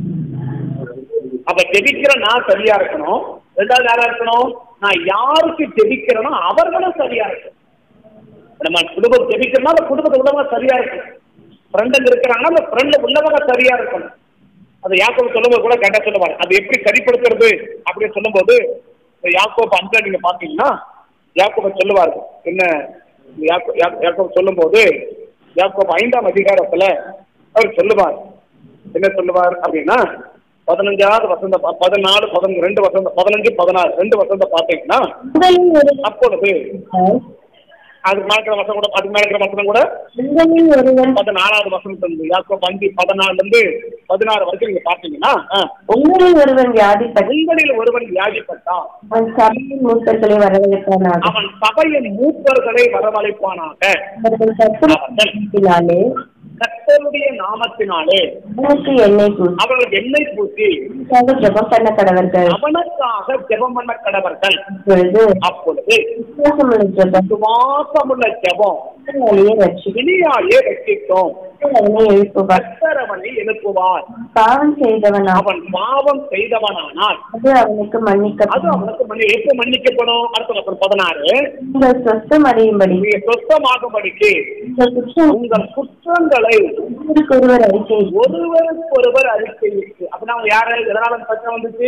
அப்ப ஜெபிக்கிற நான் சரியா இருக்கணும் ரெண்டாவது யாரா இருக்கணும் நான் யாருக்கு ஜெபிக்கிறேனோ அவர்களும் சரியா இருக்கணும் நம்ம குடும்பம் ஜெபிக்கிறோம்னா அந்த குடும்பத்தை உள்ளவங்க சரியா இருக்கணும் ஃப்ரெண்டுங்க இருக்கிறாங்கன்னா அந்த ஃப்ரெண்டு உள்ளவங்க சரியா இருக்கணும் அது யாக்கோபு சொல்லும்போது கூட கேட்டா சொல்லுவாங்க அது எப்படி சரிப்படுத்துறது அப்படின்னு சொல்லும்போது இந்த யாக்கோபு அஞ்சா நீங்க பாத்தீங்கன்னா யாக்கோப சொல்லுவாரு என்ன யாக்கோ யா- யாக்கோபு சொல்லும்போது யாக்கோபு ஐந்தாம் அதிகாரத்துல அவர் சொல்லுவார் என்ன சொல்லுவார் அப்படின்னா பதினஞ்சாவது வசந்த ப- பதினாலு பதினஞ்சு ரெண்டு வசந்த பதினஞ்சு பதினாறு ரெண்டு வசந்த பாத்தீங்கன்னா உங்களில் ஒரு அப்பொழுது அதுக்கு மேல இருக்கிற வசனம் கூட அதுக்கு மேல இருக்கிற வசனம் கூட உங்களில் ஒருவன் பதினாலாவது வசனம் இருந்து யாக்கோபு அஞ்சு பதினாலுல இருந்து பதினாறு வரைக்கும் நீங்க பாத்தீங்கன்னா ஆ, உங்களில் ஒருவன் வியாதிப்பட்டு உங்களில் ஒருவன் வியாதிப்பட்டான் அவன் சபையின் மூத்தர்களை வரவழைப்பானாக அவன் சபையின் மூப்பர்களை வரவழைப்பானாக அவர்கள் சத்துருத்தினாலே கர்த்தருடைய நாமத்தினாலே அவனுக்கு எண்ணெய் பூசி அவர்கள் எண்ணெய் பூசி அவனுக்காக ஜெபம் பண்ண கடவர்கள் அவனுக்காக ஜெபம் பண்ண கடவர்கள் அப்பொழுது அப்பொழுது விசுவாசமுள்ள ஜெபம் சுவாசமுள்ள ஜெபம் வழியை ரட்சிக்கும் இனியாயே ரட்சிக்கும் அவனை எழுப்புவார் கர்த்தர் அவனை எழுப்புவார் பாவம் செய்தவன் அவன் பாவம் செய்தவனானால் அது அவனுக்கு அது மன்னிக்கப்படும் அவனுக்கு மன்னி எப்போ மன்னிக்கப்படும் அடுத்த வசனம் பதினாறு உங்கள் சொத்தம் அறியும்படி நீங்க சொத்தமாகும்படிக்கு உங்கள் குற்றம் உங்கள் குற்றங்களை ஒருவருக்கொருவர் அறிக்கை ஒருவருக்கு ஒருவர் அறிக்கையிட்டு அப்படின்னா அவங்க யாரு எதனால அந்த பிரச்சனை வந்துச்சு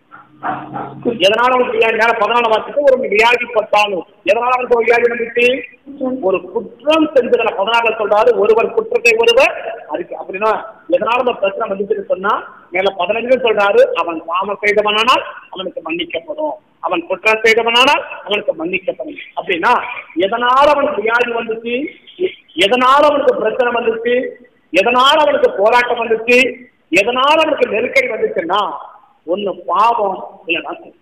எதனால அவனுக்கு வியாதி மேல பதினாலு வருஷத்துக்கு ஒரு வியாதிப்பட்டாலும் எதனால அவனுக்கு ஒரு வியாதி வந்துச்சு ஒரு குற்றம் செஞ்சதுல பதினாறு சொல்றாரு ஒருவர் குற்றத்தை ஒருவர் அறிக்கை அப்படின்னா எதனால அந்த பிரச்சனை வந்துச்சுன்னு சொன்னா மேல பதினஞ்சு சொல்றாரு அவன் பாவம் செய்தவனானால் அவனுக்கு மன்னிக்கப்படும் அவன் குற்றம் செய்தவனானால் அவனுக்கு மன்னிக்கப்படும் அப்படின்னா எதனால அவனுக்கு வியாதி வந்துச்சு எ- எதனால அவனுக்கு பிரச்சனை வந்துச்சு எதனால அவனுக்கு போராட்டம் வந்துச்சு எதனால அவனுக்கு நெருக்கடி வந்துச்சுன்னா ஒண்ணு பாவம் இல்லைன்னா குற்றம்.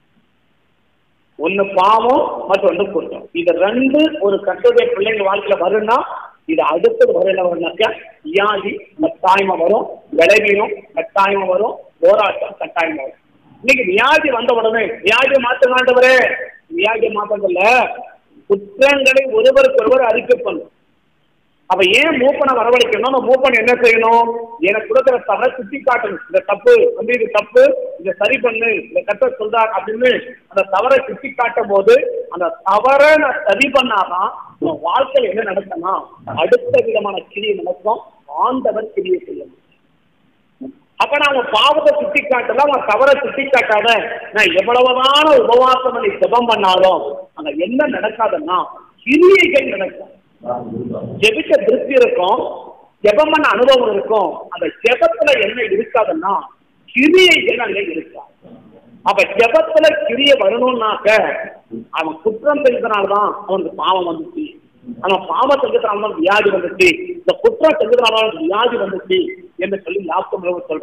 ஒண்ணு பாவம் மற்றொன்று குற்றம் இது ரெண்டு ஒரு கட்டுடைய பிள்ளைங்க வாழ்க்கையில வரும்னா இது அடுத்தது வரும் என்ன வரும்னாக்கா வியாதி கட்டாயமா வரும் விளைவீனம் கட்டாயமா வரும் போராட்டம் கட்டாயமா வரும் இன்னைக்கு வியாதி வந்த உடனே வியாதி மாற்ற ஆண்டவரே வியாதி மாற்றங்கள்ல குற்றங்களை ஒருவருக்கு ஒருவர் அறிக்கை பண்ணும் அப்ப ஏன் மூப்பனை வரவழைக்கணும் அந்த மூப்பன் என்ன செய்யணும் எனக்கு கொடுக்குற தவறை சுட்டி காட்டணும் இந்த தப்பு வந்து இது தப்பு இதை சரி பண்ணு இந்த கத்த சொல்றார் அப்படின்னு அந்த தவறை சுட்டி காட்டும் போது அந்த தவறை நான் சரி பண்ணாதான் உன் வாழ்க்கையில என்ன நடக்கும்னா அடுத்த விதமான கிரியை நடக்கும் ஆண்டவர் கிரியை செய்யணும் அப்ப நான் அவன் பாவத்தை சுட்டி காட்டல அவன் தவறை சுட்டி காட்டாத நான் எவ்வளவுதான உபவாசம் பண்ணி ஜெபம் பண்ணாலும் அங்க என்ன நடக்காதுன்னா கிரியைகள் நடக்கும் ஜெபிக்க திருப்தி இருக்கும் ஜெபம் பண்ண அனுபவம் இருக்கும் அந்த ஜெபத்துல என்ன இருக்காதுன்னா கிரியைகள் அங்க இருக்கா அப்ப ஜெபத்துல கிரிய வரணும்னாக்க அவன் குற்றம் செஞ்சதுனாலதான் அவனுக்கு பாவம் வந்துச்சு அவன் பாவம் செஞ்சதுனால தான் வியாதி வந்துச்சு இந்த குற்றம் செஞ்சதுனால அவனுக்கு வியாதி வந்துச்சு என்று சொல்லி யாக்கம் சொல்றான்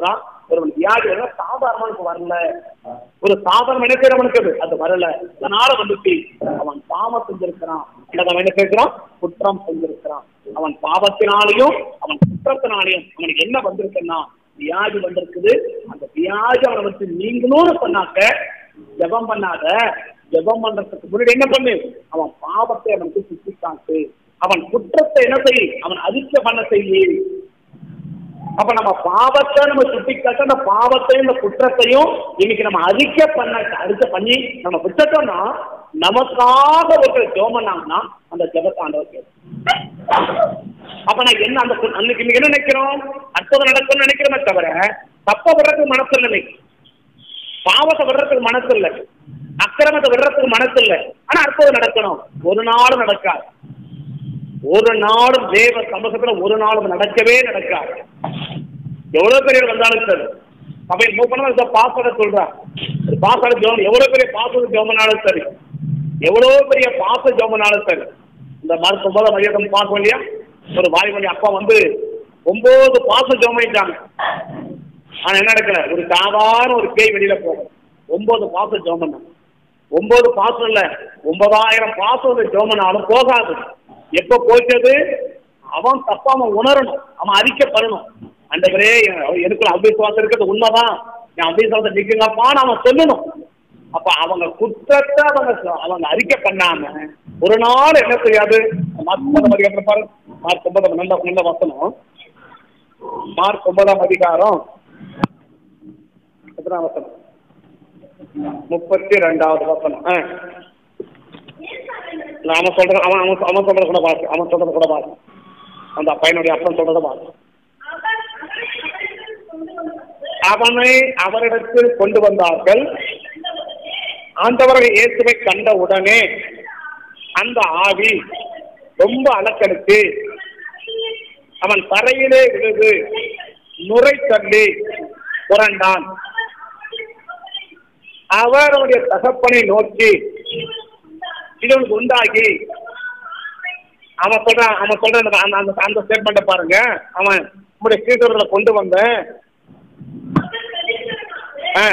ஒரு வியாதி வரல சாதாரணனுக்கு வரல ஒரு சாதாரண நினைக்கிறவனுக்கு அது அது வரல அதனால வந்துச்சு அவன் பாவம் செஞ்சிருக்கிறான் அல்லது அவன் என்ன செஞ்சிருக்கிறான் குற்றம் செஞ்சிருக்கிறான் அவன் பாவத்தினாலையும் அவன் குற்றத்தினாலையும் அவனுக்கு என்ன வந்திருக்குன்னா வியாதி வந்திருக்குது அந்த வியாதி அவனை வச்சு நீங்களும் பண்ணாக்க ஜெபம் பண்ணாத ஜெபம் பண்றதுக்கு முன்னாடி என்ன பண்ணு அவன் பாவத்தை அவனுக்கு சுட்டி காட்டு அவன் குற்றத்தை என்ன செய் அவன் அதிர்ஷ்ட பண்ண செய்யு அப்ப நம்ம பாவத்தை நம்ம சுட்டி காட்ட அந்த பாவத்தையும் இந்த குற்றத்தையும் இன்னைக்கு நம்ம அறிக்க பண்ண அறிக்கை பண்ணி நம்ம விட்டுட்டோம்னா நமக்காக ஒரு ஜெபம் பண்ணாங்கன்னா அந்த ஜெபத்தை ஆண்டவர் கேட்கும் அப்ப நான் என்ன அந்த கு- அன்னைக்கு இன்னைக்கு என்ன நினைக்கிறோம் அற்புதம் நடக்கும்னு நினைக்கிறோமே தவிர தப்ப விடுறதுக்கு மனசு இல்லை பாவத்தை விடுறதுக்கு மனசு இல்லை அக்கிரமத்தை விடுறதுக்கு மனசு இல்லை ஆனா அற்புதம் நடக்கணும் ஒரு நாளும் நடக்காது ஒரு நாளும் தேவ சமூகத்துல ஒரு நாளும் நடக்கவே நடக்காது எவ்வளவு பெரிய வந்தாலும் சரி சபையில் மூவ் பண்ணா இந்த பாஸ்வேர்டை சொல்றான் பாஸ்வேர்டு ஜோம் எவ்வளவு பெரிய பாஸ்வேர்டு ஜோமனாலும் சரி எவ்வளவு பெரிய பாச ஜோமனாலும் சரி இந்த மருத்துவ போத மையத்தம் பார்க்க இல்லையா ஒரு வாய்மொழி அப்பா வந்து ஒன்பது பாச ஜோமிட்டாங்க ஆனா என்ன நடக்கல ஒரு சாதாரண ஒரு பேய் வெளியில போகும் ஒன்பது பாசம் ஜோமன் ஒன்பது பாசம் இல்ல ஒன்பதாயிரம் பாசம் ஒரு ஜோமனாலும் போகாது எப்ப போச்சது அவன் தப்பா அவன் உணரணும் அவன் அறிக்கப்படணும் அண்டவரே எனக்கு அபிசுவாசம் இருக்கிறது உண்மைதான் என் அபிசுவாசம் நிற்குங்கப்பான்னு அவன் சொல்லணும் அப்ப அவங்க குற்றத்தை அவங்க சொ- அவங்க அறிக்கை பண்ணாம ஒரு நாள் என்ன செய்யாது மார்க் ஒன்பதாம் அதிகாரம் பாரு மார்க் ஒன்பதாம் நல்ல நல்ல வசனம் மார்க் ஒன்பதாம் அதிகாரம் எத்தனாம் வசனம் முப்பத்தி ரெண்டாவது வசனம் ஆ. இல்ல, அவன் சொல்ற அவன் அவன் அவன் சொல்றது கூட பாரு அவன் சொல்றது கூட பாரு அந்த பையனுடைய அப்பன் சொல்றத பாரு அவனை அவரிடத்தில் கொண்டு வந்தார்கள் ஆண்டவர்கள் இயேசுவை கண்ட உடனே அந்த ஆவி ரொம்ப அலக்கடித்து அவன் தரையிலே விழுது நுரை தள்ளி புரண்டான் அவர் அவருடைய தகப்பனை நோக்கி இது உனக்கு உண்டாகி அவன் சொல்றான் அவன் சொல்ற அந்த அந்த அந்த ஸ்டேட்மெண்ட்டை பாருங்க அவன் உங்களுடைய சீக்கிரத்துல கொண்டு வந்தேன் ஆ.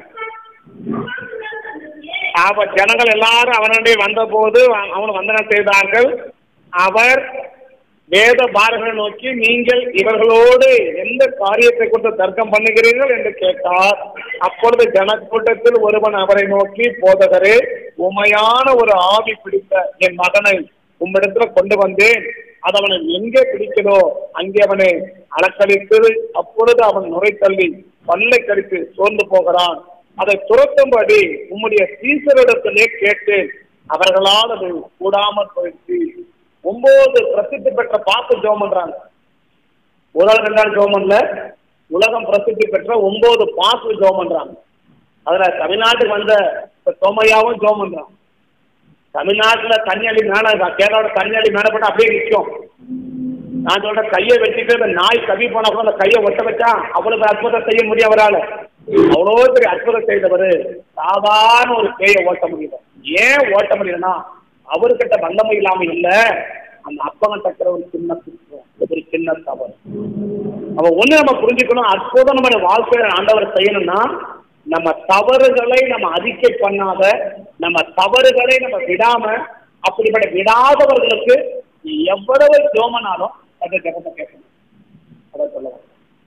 அவ ஜனங்கள் எல்லாரும் அவனுடைய வந்தபோது அவனை வந்தனம் செய்தார்கள் அவர் வேத பாரகளை நோக்கி நீங்கள் இவர்களோடு எந்த காரியத்தை கொண்டு தர்க்கம் பண்ணுகிறீர்கள் என்று கேட்டார் அப்பொழுது ஜனக்கூட்டத்தில் ஒருவன் அவரை நோக்கி போதகரே உமையான ஒரு ஆவி பிடித்த என் மகனை உம்மிடத்துல கொண்டு வந்தேன் அது அவனை எங்கே பிடிக்கிறதோ அங்கே அவனை அலக்களித்து அப்பொழுது அவன் நுரை தள்ளி பல்லை கடித்து சோர்ந்து போகிறான் அதை துரத்தும்படி உம்முடைய சீசரிடத்திலே கேட்டேன் அவர்களால் அது கூடாமல் போயிடுச்சு ஒன்பது பிரசித்தி பெற்ற பாப்பு ஜோம் பண்றாங்க ஒரு ஆள் ரெண்டாள் ஜோம் பண்ணல உலகம் பிரசித்தி பெற்ற ஒன்பது பாப்பு ஜோம் பண்றாங்க அதுல தமிழ்நாட்டுக்கு வந்த இப்ப சோமையாவும் ஜோம் பண்றான் தமிழ்நாட்டுல தண்ணி அள்ளி மேல கேரளாவோட தண்ணி அள்ளி மேல போட்டு அப்படியே நிற்கும் நான் சொல்ற கையை வெட்டிட்டு அந்த நாய் கவி போனா கூட அந்த கையை ஒட்ட வச்சா அவ்வளவு அற்புதம் செய்ய முடியும் அவரால அவ்வளோ பெரிய அற்புதம் செய்தவர் சாதாரண ஒரு பேயை ஓட்ட முடியல ஏன் ஓட்ட முடியலன்னா அவர்கிட்ட வல்லமை இல்லாம இல்ல அந்த அப்பகம் தக்கிற ஒரு சின்ன குற்றம், ஒரு சின்ன தவறு அவ ஒண்ணு நம்ம புரிஞ்சுக்கணும் அற்புதம் நம்ம வாழ்க்கையில ஆண்டவர் செய்யணும்னா நம்ம தவறுகளை நம்ம அறிக்கை பண்ணாத நம்ம தவறுகளை நம்ம விடாம அப்படிப்பட்ட விடாதவர்களுக்கு நீ எவ்வளவு ஜோமனாலும் அதை ஜபத்தை கேட்கணும் அதை சொல்ல வரேன்.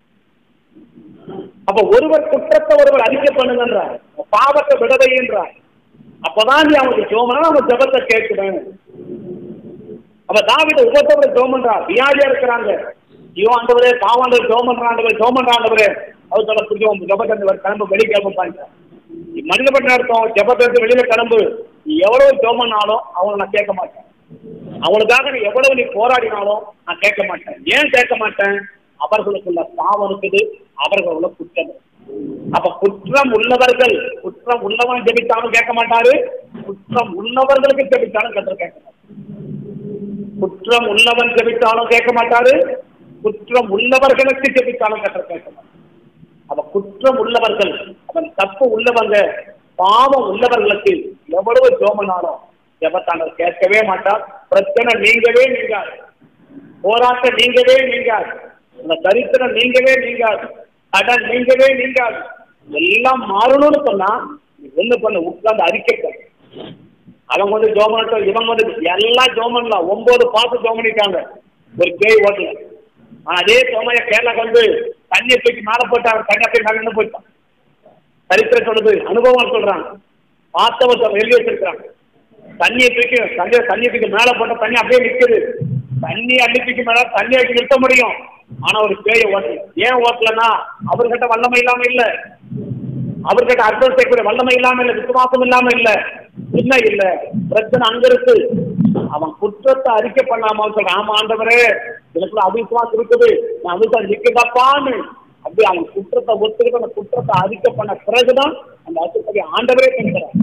அப்ப ஒருவர் குற்றத்தை ஒருவர் அறிக்கை பண்ணுங்கன்றார் பாவத்தை விடவை என்றார் அப்பதான் நீ அவனுக்கு ஜோமனா அவன் ஜபத்தை கேட்குவேன் அவ தாவித உபத்தவரை ஜோமன்றார் வியாதியா இருக்கிறாங்க ஐயோ ஆண்டவரே பாவாண்டவர் ஜோமன்றாண்டவர் ஜோமன்றாண்டவரே அவர் சொல்ல புரியும் ஜபத்தை கிளம்பு வெளி கிளம்பு பாருங்க மனிதப்பட்ட அர்த்தம் ஜபத்தை வெளியில கிளம்பு நீ எவ்வளவு ஜோமன்னாலும் அவனை நான் கேட்க மாட்டேன் அவனுக்காக நீ எவ்வளவு நீ போராடினாலும் நான் கேட்க மாட்டேன் ஏன் கேட்க மாட்டேன் அவர்களுக்குள்ள பாவம் இருக்குது அவர்களுக்குள்ள குற்றம் இருக்கு. அப்ப குற்றம் உள்ளவர்கள் குற்றம் உள்ளவன் ஜெபித்தாலும் கேட்க மாட்டாரு குற்றம் உள்ளவர்களுக்கு ஜெபித்தாலும் கத்தர் கேட்க மாட்டாரு குற்றம் உள்ளவன் ஜெபித்தாலும் கேட்க மாட்டாரு குற்றம் உள்ளவர்களுக்கு ஜெபித்தாலும் கத்தர் கேட்க மாட்டாரு அவ குற்றம் உள்ளவர்கள் அவன் தப்பு உள்ளவங்க பாவம் உள்ளவர்களுக்கு எவ்வளவு ஜோமனாலும் ஜெபத்தாண்டவர் கேட்கவே மாட்டார் பிரச்சனை நீங்கவே நீங்காது போராட்டம் நீங்கவே நீங்காது உங்க தரித்திரம் நீங்கவே நீங்காது கடன் நீங்கவே நீங்காது எல்லாம் மாறணும்னு சொன்னா நீ ஒண்ணு பண்ண உட்கார்ந்து அறிக்கை பண்ணு. அவங்க வந்து ஜோமன் இவங்க வந்து எல்லாம் ஜோமன்லாம் ஒன்பது பாசம் ஜோமனிட்டாங்க ஒரு பேய் ஓட்டல ஆனா அதே சோமைய கேரளாக்கு வந்து தண்ணியை தூக்கி மேல போட்டு அவன் தண்ணி அப்படியே நகர்ந்து போயிட்டான் சரித்திரம் சொல்லுது அனுபவம் சொல்றாங்க பார்த்தவங்க எழுதி வச்சிருக்காங்க தண்ணியை தூக்கி தண்ணி தண்ணி தூக்கி மேல போட்ட தண்ணி அப்படியே நிக்குது தண்ணி அள்ளி தூக்கி மேல தண்ணி வச்சு நிறுத்த முடியும் ஆனா ஒரு பேயை ஓட்டல ஏன் ஓட்டலன்னா அவர்கிட்ட வல்லமை இல்லாம இல்ல அவர்கிட்ட அர்த்தம் செய்யக்கூடிய வல்லமை இல்லாம இல்ல விசுவாசம் இல்லாம இல்ல இல்ல இல்ல பிரச்சனை அங்க இருக்கு அவன் குற்றத்தை அறிக்கை பண்ணாம சொல்றான் ஆமா ஆண்டவரே எனக்குள்ள அவிசுவாசம் இருக்குது நான் அவிசுவாசம் நிற்கதாப்பான்னு அப்படி அவன் குற்றத்தை ஒத்துக்கிட்டு அந்த குற்றத்தை அறிக்கை பண்ண பிறகுதான் அந்த அசுத்தத்தை ஆண்டவரே பண்ணுறான்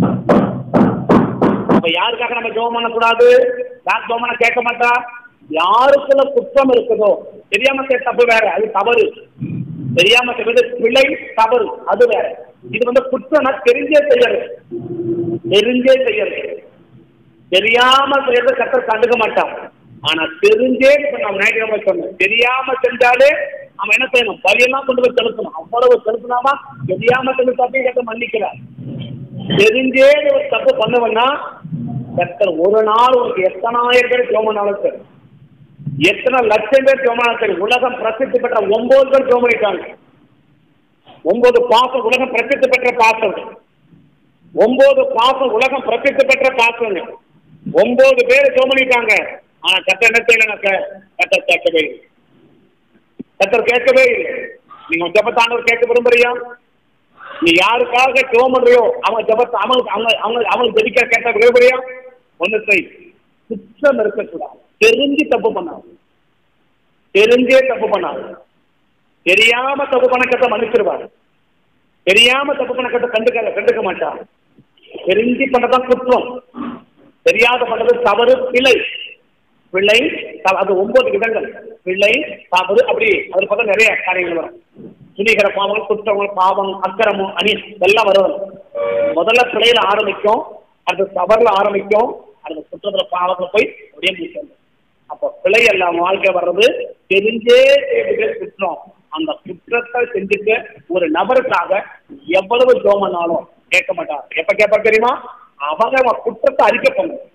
அப்ப யாருக்காக நம்ம ஜெபம் பண்ணக்கூடாது யார் ஜெபம் பண்ண கேட்க மாட்டா யாருக்குள்ள குற்றம் இருக்குதோ தெரியாம செய்ய தப்பு வேற அது தவறு தெரியாம செய்வது பிழை தவறு அது வேற இது வந்து குற்றம்னா தெரிஞ்சே செய்யறது தெரிஞ்சே செய்யறது தெரியாம செய்யறது கத்தர் கண்டுக்க மாட்டான் ஆனா தெரிஞ்சே இப்ப நான் ஞாயிற்றுக்கிழமை சொன்னேன் தெரியாம செஞ்சாலே அவன் என்ன செய்யணும் பலியெல்லாம் கொண்டு போய் செலுத்தணும் அவ்வளவு செலுத்தினாமா தெரியாம செஞ்சு தப்பி கேட்ட மன்னிக்கிறார் தெரிஞ்சே ஒரு தப்பு பண்ணுவன்னா கத்தர் ஒரு நாள் உனக்கு எத்தனாயிரம் பேர் ஜோமனாலும் சரி எத்தனை லட்சம் பேர் ஜோமனாலும் சரி உலகம் பிரசித்தி பெற்ற ஒன்பது பேர் ஜோமனிட்டாங்க ஒன்பது பாசம் உலகம் பிரசித்தி பெற்ற பாசம் ஒன்பது பாசம் உலகம் பிரசித்தி பெற்ற பாசங்க ஒன்பது பேர் ஜோமனிட்டாங்க ஆனா கத்த என்ன செய்யலனாக்க கத்தர் கேட்கவே இல்லை கத்தர் கேட்கவே இல்லை நீங்க ஜபத்தாண்டவர் கேட்க விரும்புறியா நீ யாருக்காக ஜெபம் பண்றியோ அவங்க ஜபத்தை அவங்க அவங்க அவங்க அவங்க ஜெபிக்க கேட்ட விரும்புறியா ஒண்ணு செய் குற்றம் இருக்கக்கூடாது தெரிஞ்சு தப்பு பண்ணாது தெரிஞ்சே தப்பு பண்ணாது தெரியாம தப்பு பண்ண கட்ட மன்னிச்சிருவாரு தெரியாம தப்பு பண்ண கட்ட கண்டுக்க கண்டுக்க மாட்டான் தெரிஞ்சு பண்ணதான் குற்றம் தெரியாத பண்றது தவறு பிழை பிள்ளை த- அது ஒன்பது விதங்கள் பிள்ளை தவறு அப்படி அது பக்கம் நிறைய காரியங்கள் வரும் துணிகர பாவங்கள் குற்றங்கள் பாவம் அக்கிரமம் அணி இதெல்லாம் வரும் முதல்ல பிழையில ஆரம்பிக்கும் அது தவறுல ஆரம்பிக்கும் அது குற்றத்துல பாவத்துல போய் அப்படியே முடிக்கும் அப்போ பிழை எல்லாம் வாழ்க்கை வர்றது தெரிஞ்சே செய்துட்டு குற்றம் அந்த குற்றத்தை செஞ்சுட்டு ஒரு நபருக்காக எவ்வளவு ஜோமனாலும் கேட்க மாட்டார் எப்ப கேட்பார் தெரியுமா அவங்க அவன் குற்றத்தை அறிக்கை பண்ணும்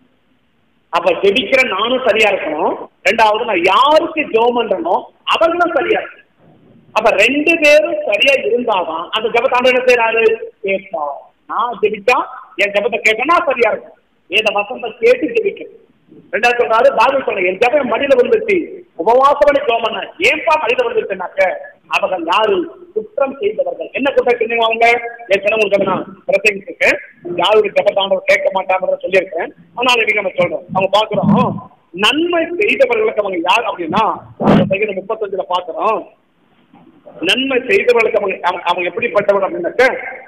அப்ப ஜெபிக்கிற நானும் சரியா இருக்கணும் ரெண்டாவது நான் யாருக்கு ஜெபம் பண்றனோ அவர்களும் சரியா இருக்கணும் அப்ப ரெண்டு பேரும் சரியா இருந்தாதான் அந்த ஜபத்தை என்ன செய்யறாரு கேட்பா நான் ஜெபிச்சா என் ஜபத்தை கேட்கனா சரியா இருக்கும் வேத வசந்த கேட்டு ஜெபிக்கணும் ரெண்டாவது சொல்றாரு பாபு சொன்ன என் ஜபம் மடியில விழுந்துச்சு உபவாசம் பண்ணி ஜெபம் பண்ண ஏன்பா மடியில விழுந்துச்சுனாக்க அவர்கள் யாரு குற்றம் செய்தவர்கள் என்ன குற்றம் செஞ்சவங்க அவங்க ஏற்கனவே உங்களுக்கு நான் பிரசங்கிச்சிருக்கேன் யாரு ஜபத்தாண்டவர் கேட்க மாட்டாங்க சொல்லியிருக்கேன் ஆனால் இன்னைக்கு நம்ம சொல்றோம் அவங்க பாக்குறோம் நன்மை செய்தவர்களுக்கு அவங்க யார் அப்படின்னா சங்கீதம் முப்பத்தஞ்சுல பாக்குறோம் நன்மை செய்தவர்களுக்கு அவங்க அவங்க- அவங்க எப்படிப்பட்டவர் அப்படின்னாக்க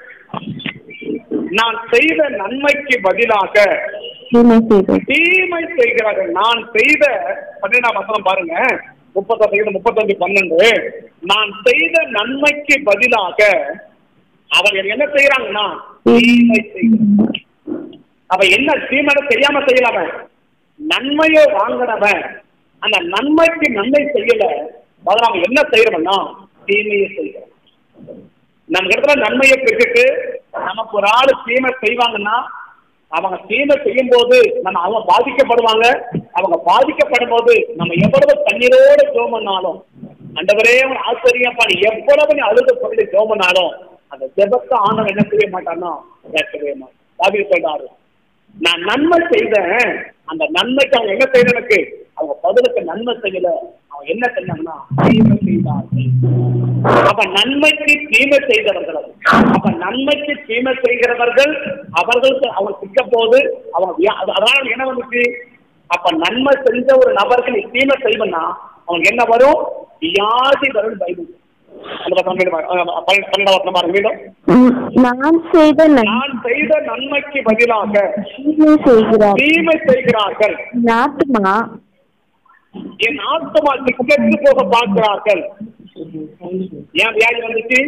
நான் செய்த நன்மைக்கு பதிலாக தீமை செய்தோம் தீமை செய்கிறார்கள் நான் செய்த பன்னெண்டாம் வசனம் பாருங்க முப்பத்தஞ்சு முப்பத்தஞ்சு பன்னெண்டு நான் செய்த நன்மைக்கு பதிலாக அவர்கள் என்ன செய்யறாங்கன்னா தீமை செய்கிறாங்க அவ என்ன தீமையை தெரியாம செய்யலாம நன்மையை வாங்கினவன் அந்த நன்மைக்கு நன்மை செய்யல பதில் அவன் என்ன செய்யறவன்னா தீமையை செய்கிறான் நம்ம இடத்துல நன்மையை பெற்றுட்டு நமக்கு ஒரு ஆளு தீமை செய்வாங்கன்னா அவங்க தீமை செய்யும் போது நம்ம அவங்க பாதிக்கப்படுவாங்க அவங்க பாதிக்கப்படும் போது நம்ம எவ்வளவு தண்ணீரோடு ஜோமனாலும் அண்டவரே ஆச்சரியப்பா நீ எவ்வளவு நீ அழுது சொல்லி ஜோமனாலும் அந்த ஜெபத்தை ஆண்டவன் என்ன செய்ய மாட்டான்னா கேட்கவே மாட்டான் தாவீது சொல்றாரு நான் நன்மை செய்தேன் அந்த நன்மைக்கு அவங்க என்ன செய்யற எனக்கு அவங்க பதிலுக்கு நன்மை செய்யல அவங்க என்ன செஞ்சாங்கன்னா தீமை செய்தார்கள் அப்ப நன்மைக்கு தீமை செய்தவர்கள் அது. அப்ப நன்மைக்கு தீமை செய்கிறவர்கள் அவர்களுக்கு அவங்க சிக்க போது அவங்க வியா- அது- அதனால என்ன வந்துச்சு அப்ப நன்மை செஞ்ச ஒரு நபருக்கு நீ தீமை செய்வனா அவனுக்கு என்ன வரும் வியாதி வரும் பைபிள் அந்த வசனம் மீண்டும், அஹ், பன்ன- பன்னெண்டாம் வசனம் பாருங்க மீண்டும் நான் செய்த நன்மை நான் செய்த நன்மைக்கு பதிலாக தீமை செய்கிறார் தீமை செய்கிறார்கள் என் ஆத்துமா என் ஆத்மா கெட்டு போக பார்க்கிறார்கள் ஏன் வியாதி வந்துச்சு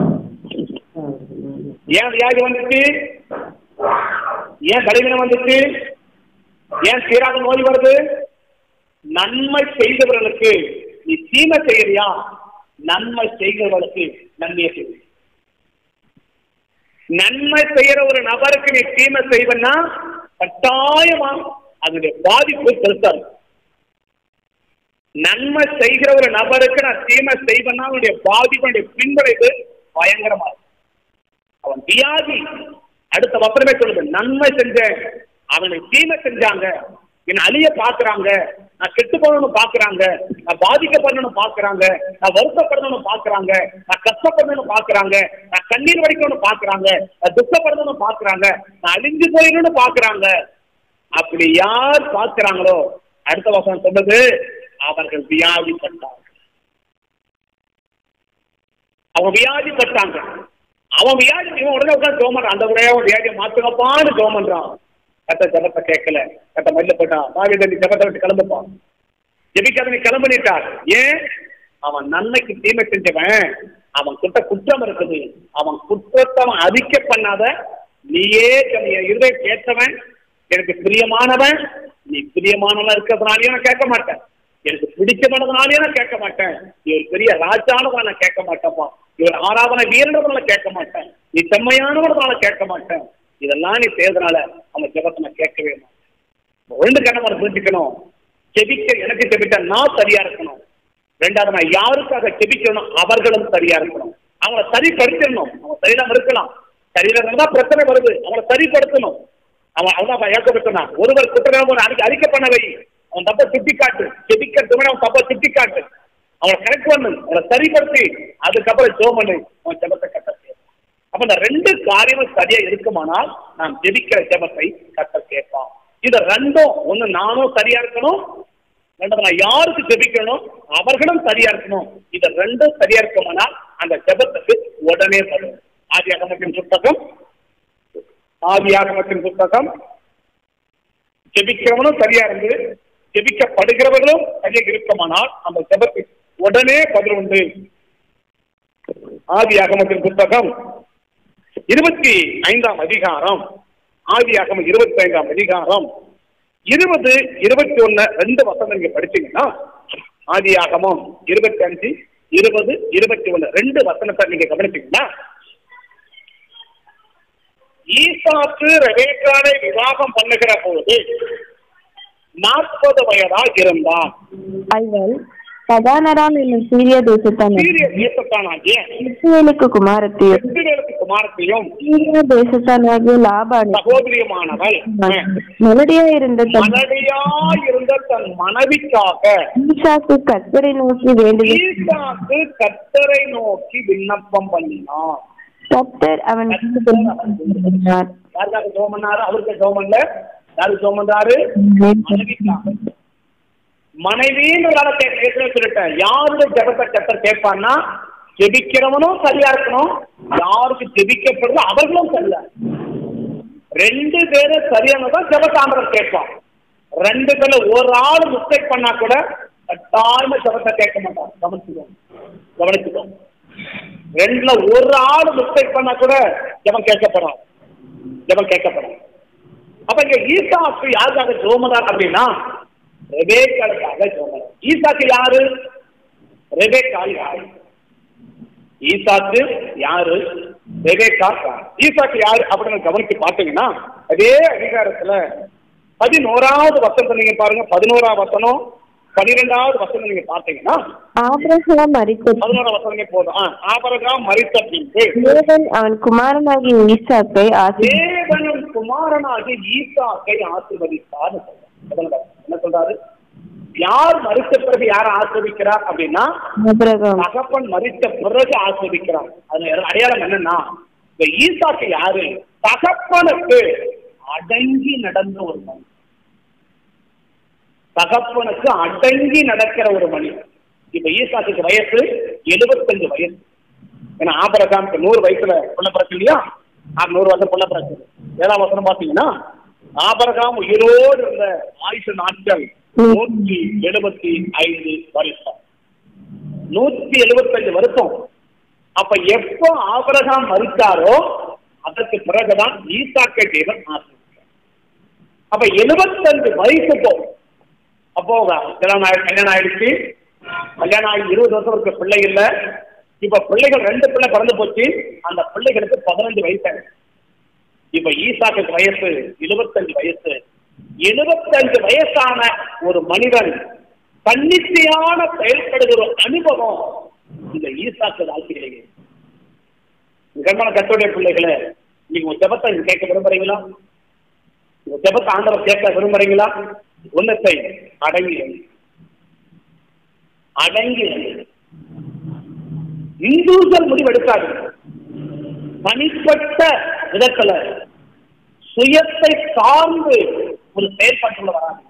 ஏன் வியாதி வந்துச்சு ஏன் பலவீனம் வந்துச்சு ஏன் சீராக நோய் வருது நன்மை செய்தவர்களுக்கு நீ தீமை செய்யறியா நன்மை செய்கிறவர்களுக்கு நன்மையை செய்வேன் நன்மை செய்யற ஒரு நபருக்கு நீ தீமை செய்வன்னா கட்டாயமா அதனுடைய பாதிப்பு பெருசா இருக்கும் நன்மை செய்கிற ஒரு நபருக்கு நான் தீமை செய்வேன்னா அவனுடைய பாதிப்பு அவனுடைய பின்விளைவு பயங்கரமா இருக்கும் அவன் வியாதி அடுத்த வசனமே சொல்லுது நன்மை செஞ்சேன் அவனுக்கு தீமை செஞ்சாங்க என்ன அழிய பாக்குறாங்க நான் கெட்டு போகணும்னு பாக்குறாங்க நான் பாதிக்கப்படணும்னு பாக்குறாங்க நான் வருத்தப்படணும்னு பாக்குறாங்க நான் கஷ்டப்படணும்னு பாக்குறாங்க நான் கண்ணீர் வடிக்கணும்னு பாக்குறாங்க நான் துக்கப்படணும்னு பாக்குறாங்க நான் அழிஞ்சு போயிடணும்னு பாக்குறாங்க அப்படி யார் பாக்குறாங்களோ அடுத்த வசனம் சொல்லுது அவர்கள் வியாதிப்பட்டாங்க அவங்க வியாதிப்பட்டாங்க அவன் வியாதி இவன் உடனே உட்காந்து ஜோமன் அந்த உடைய வியாதியை மாத்துங்கப்பான்னு ஜோமன்றான் கத்த ஜபத்தை கேட்கல கத்த மல்ல போட்டான் தாவித நீ ஜபத்தை விட்டு கிளம்புப்பான் ஜெபிக்காத நீ கிளம்பிட்டார் ஏன் அவன் நன்மைக்கு தீமை செஞ்சவன் அவன் கிட்ட குற்றம் இருக்குது அவன் குற்றத்தை அவன் அதிக்க பண்ணாத நீயே தன்னுடைய இருதை கேட்டவன் எனக்கு பிரியமானவன் நீ பிரியமானவன் இருக்கிறதுனாலயே நான் கேட்க மாட்டேன் எனக்கு பிடிக்கமானதுனாலயே நான் கேட்க மாட்டேன் நீ ஒரு பெரிய ராஜானவன் நான் கேட்க மாட்டேன்ப்பா இவர் ஆராதனை வீரனவனால கேட்க மாட்டேன் நீ செம்மையானவனால கேட்க மாட்டேன் இதெல்லாம் நீ செய்யறதுனால அவன் ஜெபத்தை நான் கேட்கவே மாட்டேன் ரெண்டு கண்ணவனை புரிஞ்சுக்கணும் ஜெபிக்க எனக்கு ஜெபிக்க நான் சரியா இருக்கணும் ரெண்டாவது நான் யாருக்காக ஜெபிக்கணும் அவர்களும் சரியா இருக்கணும் அவங்கள சரிப்படுத்திடணும் அவன் சரியில்லாம இருக்கலாம் சரியில்லாம தான் பிரச்சனை வருது அவங்கள சரிப்படுத்தணும் அவன் அவன் ஏற்கப்பட்டான் ஒருவர் குற்றம் அறிக்கை அறிக்கை பண்ண வை அவன் தப்ப சுட்டி காட்டு ஜெபிக்கிறதுக்கு அவன் தப்ப சுட்டி காட்டு அவனை கரெக்ட் பண்ணு அவனை சரிப்படுத்தி அதுக்கப்புறம் ஜோ பண்ணு அவன் ஜெபத்தை கட்ட அப்ப இந்த ரெண்டு காரியமும் சரியா இருக்குமானால் நாம் ஜெபிக்கிற ஜெபத்தை கட்ட கேட்பான் இது ரெண்டும் ஒண்ணு நானும் சரியா இருக்கணும் ரெண்டாவது நான் யாருக்கு ஜெபிக்கணும் அவர்களும் சரியா இருக்கணும் இது ரெண்டும் சரியா இருக்குமானால் அந்த ஜெபத்துக்கு உடனே வரும் ஆதியாகமத்தின் புத்தகம் ஆதியாகமத்தின் புத்தகம் ஜெபிக்கிறவனும் சரியா இருந்து ஜெபிக்கப்படுகிறவர்களும் சரியாக இருக்குமானால் அந்த ஜெபத்துக்கு உடனே பதில் உண்டு ஆதியாகமத்தின் புத்தகம் இருபத்தி ஐந்தாம் அதிகாரம் ஆதியாகமம் இருபத்தி ஐந்தாம் அதிகாரம் இருபது இருபத்தி ஒன்னு ரெண்டு வசனம் நீங்க படிச்சீங்கன்னா ஆதியாகமம் இருபத்தி அஞ்சு இருபது இருபத்தி ஒன்னு ரெண்டு வசனத்தை நீங்க கவனிச்சீங்கன்னா ஈசாக்கு ரெபேக்கானை விவாகம் பண்ணுகிற பொழுது நாற்பது வயதா இருந்தான் அவள் பதானராம் என்னும் சீரிய தேசத்தான சீரிய தேசத்தானாகிய இஸ்ரேலுக்கு குமாரத்தையும் இஸ்ரவேலுக்கு குமாரத்தையும் சீரிய தேசத்தானாகிய லாபானை சகோதரியுமானவள் மெலடியா இருந்த தன் மனைவியா இருந்த தன் மனைவிக்காக ஈசாக்கு கத்தரை நோக்கி வேண்டுதல் ஈசாக்கு கத்தரை நோக்கி விண்ணப்பம் பண்ணினான் கத்தர் அவன் சொன்னார் யாருக்காக ஜோம் பண்ணாரு அவருக்கு ஜோம் பண்ணல யாரு ஜோம் பண்றாரு மனைவிக்காக மனைவின்னு ஏற்கனவே சொல்லிட்டேன் யாருடைய ஜபத்தை கத்தர் கேட்பான்னா ஜெபிக்கிறவனும் சரியா இருக்கணும் யாருக்கு ஜெபிக்கப்படுதோ அவர்களும் சரியா ரெண்டு பேரும் சரியானதான் ஜபத்தாண்டவர் கேட்பான் ரெண்டு பேர்ல ஒரு ஆள் மிஸ்டேக் பண்ணா கூட கட்டாயமா ஜபத்தை கேட்க மாட்டான் கவனிச்சுக்கோ கவனிச்சுக்கோ ரெண்டுல ஒரு ஆள் மிஸ்டேக் பண்ணா கூட ஜபம் கேட்கப்படும் ஜபம் கேட்கப்படும் அப்ப இங்க ஈசாக்கு யாருக்காக ஜோமதார் அப்படின்னா ரெபேக்காளுக்காக ஜோமதார் ஈசாக்கு யாரு ரெபேக்காள் யாரு ஈசாக்கு யாரு ரெபேக்கா யாரு ஈசாக்கு யாரு அப்படின்னு கவனிச்சு பார்த்தீங்கன்னா அதே அதிகாரத்துல பதினோராவது வசனத்தை நீங்க பாருங்க பதினோராவது வசனம் பனிரெண்டாவது வசனம் நீங்க பார்த்தீங்கன்னா ஆபிரகாம் மரித்த பதினோராவது வசனமே போதும் ஆ, ஆபரகாம் மரித்த பின்பு தேவன் அவன் குமாரனாகிய ஈசாக்கை ஆசி தேவனும் குமாரனாகிய ஈசாக்கை ஆசீர்வதித்தார் என்ன சொல்றாரு யார் மறித்த பிறகு யார் ஆசிர்வதிக்கிறார் அப்படின்னா ஆபிரகாம் தகப்பன் மறித்த பிறகு ஆஸ்வதிக்கிறான் அதுல அடையாளம் என்னன்னா இந்த ஈசாக்கு யாரு தகப்பனுக்கு அடங்கி நடந்த ஒரு மனிதன் தகப்பனுக்கு அடங்கி நடக்கிற ஒரு மனிதன் இப்ப ஈசாக்குக்கு வயசு எழுபத்தஞ்சு வயசு ஏன்னா ஆபரகாமுக்கு நூறு வயசுல புள்ள பிறகு இல்லையா ஆ, நூறு வருஷம் புள்ள பிறகு ஏழாம் வருஷம் பாத்தீங்கன்னா ஆபரகாம் உயிரோடு இருந்த ஆயுஷ நாட்கள் நூற்றி எழுபத்தி ஐந்து வருஷம் நூத்தி எழுபத்தஞ்சு வருஷம் அப்ப எப்போ ஆபரகாம் மறித்தாரோ அதற்கு பிறகுதான் ஈசாக்கை தேவன் ஆசிரியார் அப்ப எழுபத்தஞ்சு வயசு போ அப்போ கல்யாணம் ஆயி- கல்யாணம் ஆயிடுச்சு கல்யாணம் ஆகி இருபது வருஷம் இருக்க பிள்ளை இல்ல இப்ப பிள்ளைகள் ரெண்டு பிள்ளை பிறந்து போச்சு அந்த பிள்ளைகளுக்கு பதினஞ்சு வயசு இப்ப ஈசாக்கு வயசு எழுபத்தஞ்சு வயசு எழுபத்தஞ்சு வயசான ஒரு மனிதன் தன்னிச்சையான செயல்படுகிற ஒரு அனுபவம் இந்த ஈசாக்கு வாழ்க்கையிலேயே கண்மான கத்தோடைய பிள்ளைகளை நீங்க உங்க ஜபத்தை நீங்க கேட்க விரும்புறீங்களா உங்க ஜபத்தை ஆண்டவர் கேட்க விரும்புறீங்களா உன்னத்தை அடங்கி இரு. அடங்கி இரு. இந்துக்கள் முடிவெடுக்காது தனிப்பட்ட விதத்துல சுயத்தை சார்ந்து ஒரு செயல்பாட்டுல வராது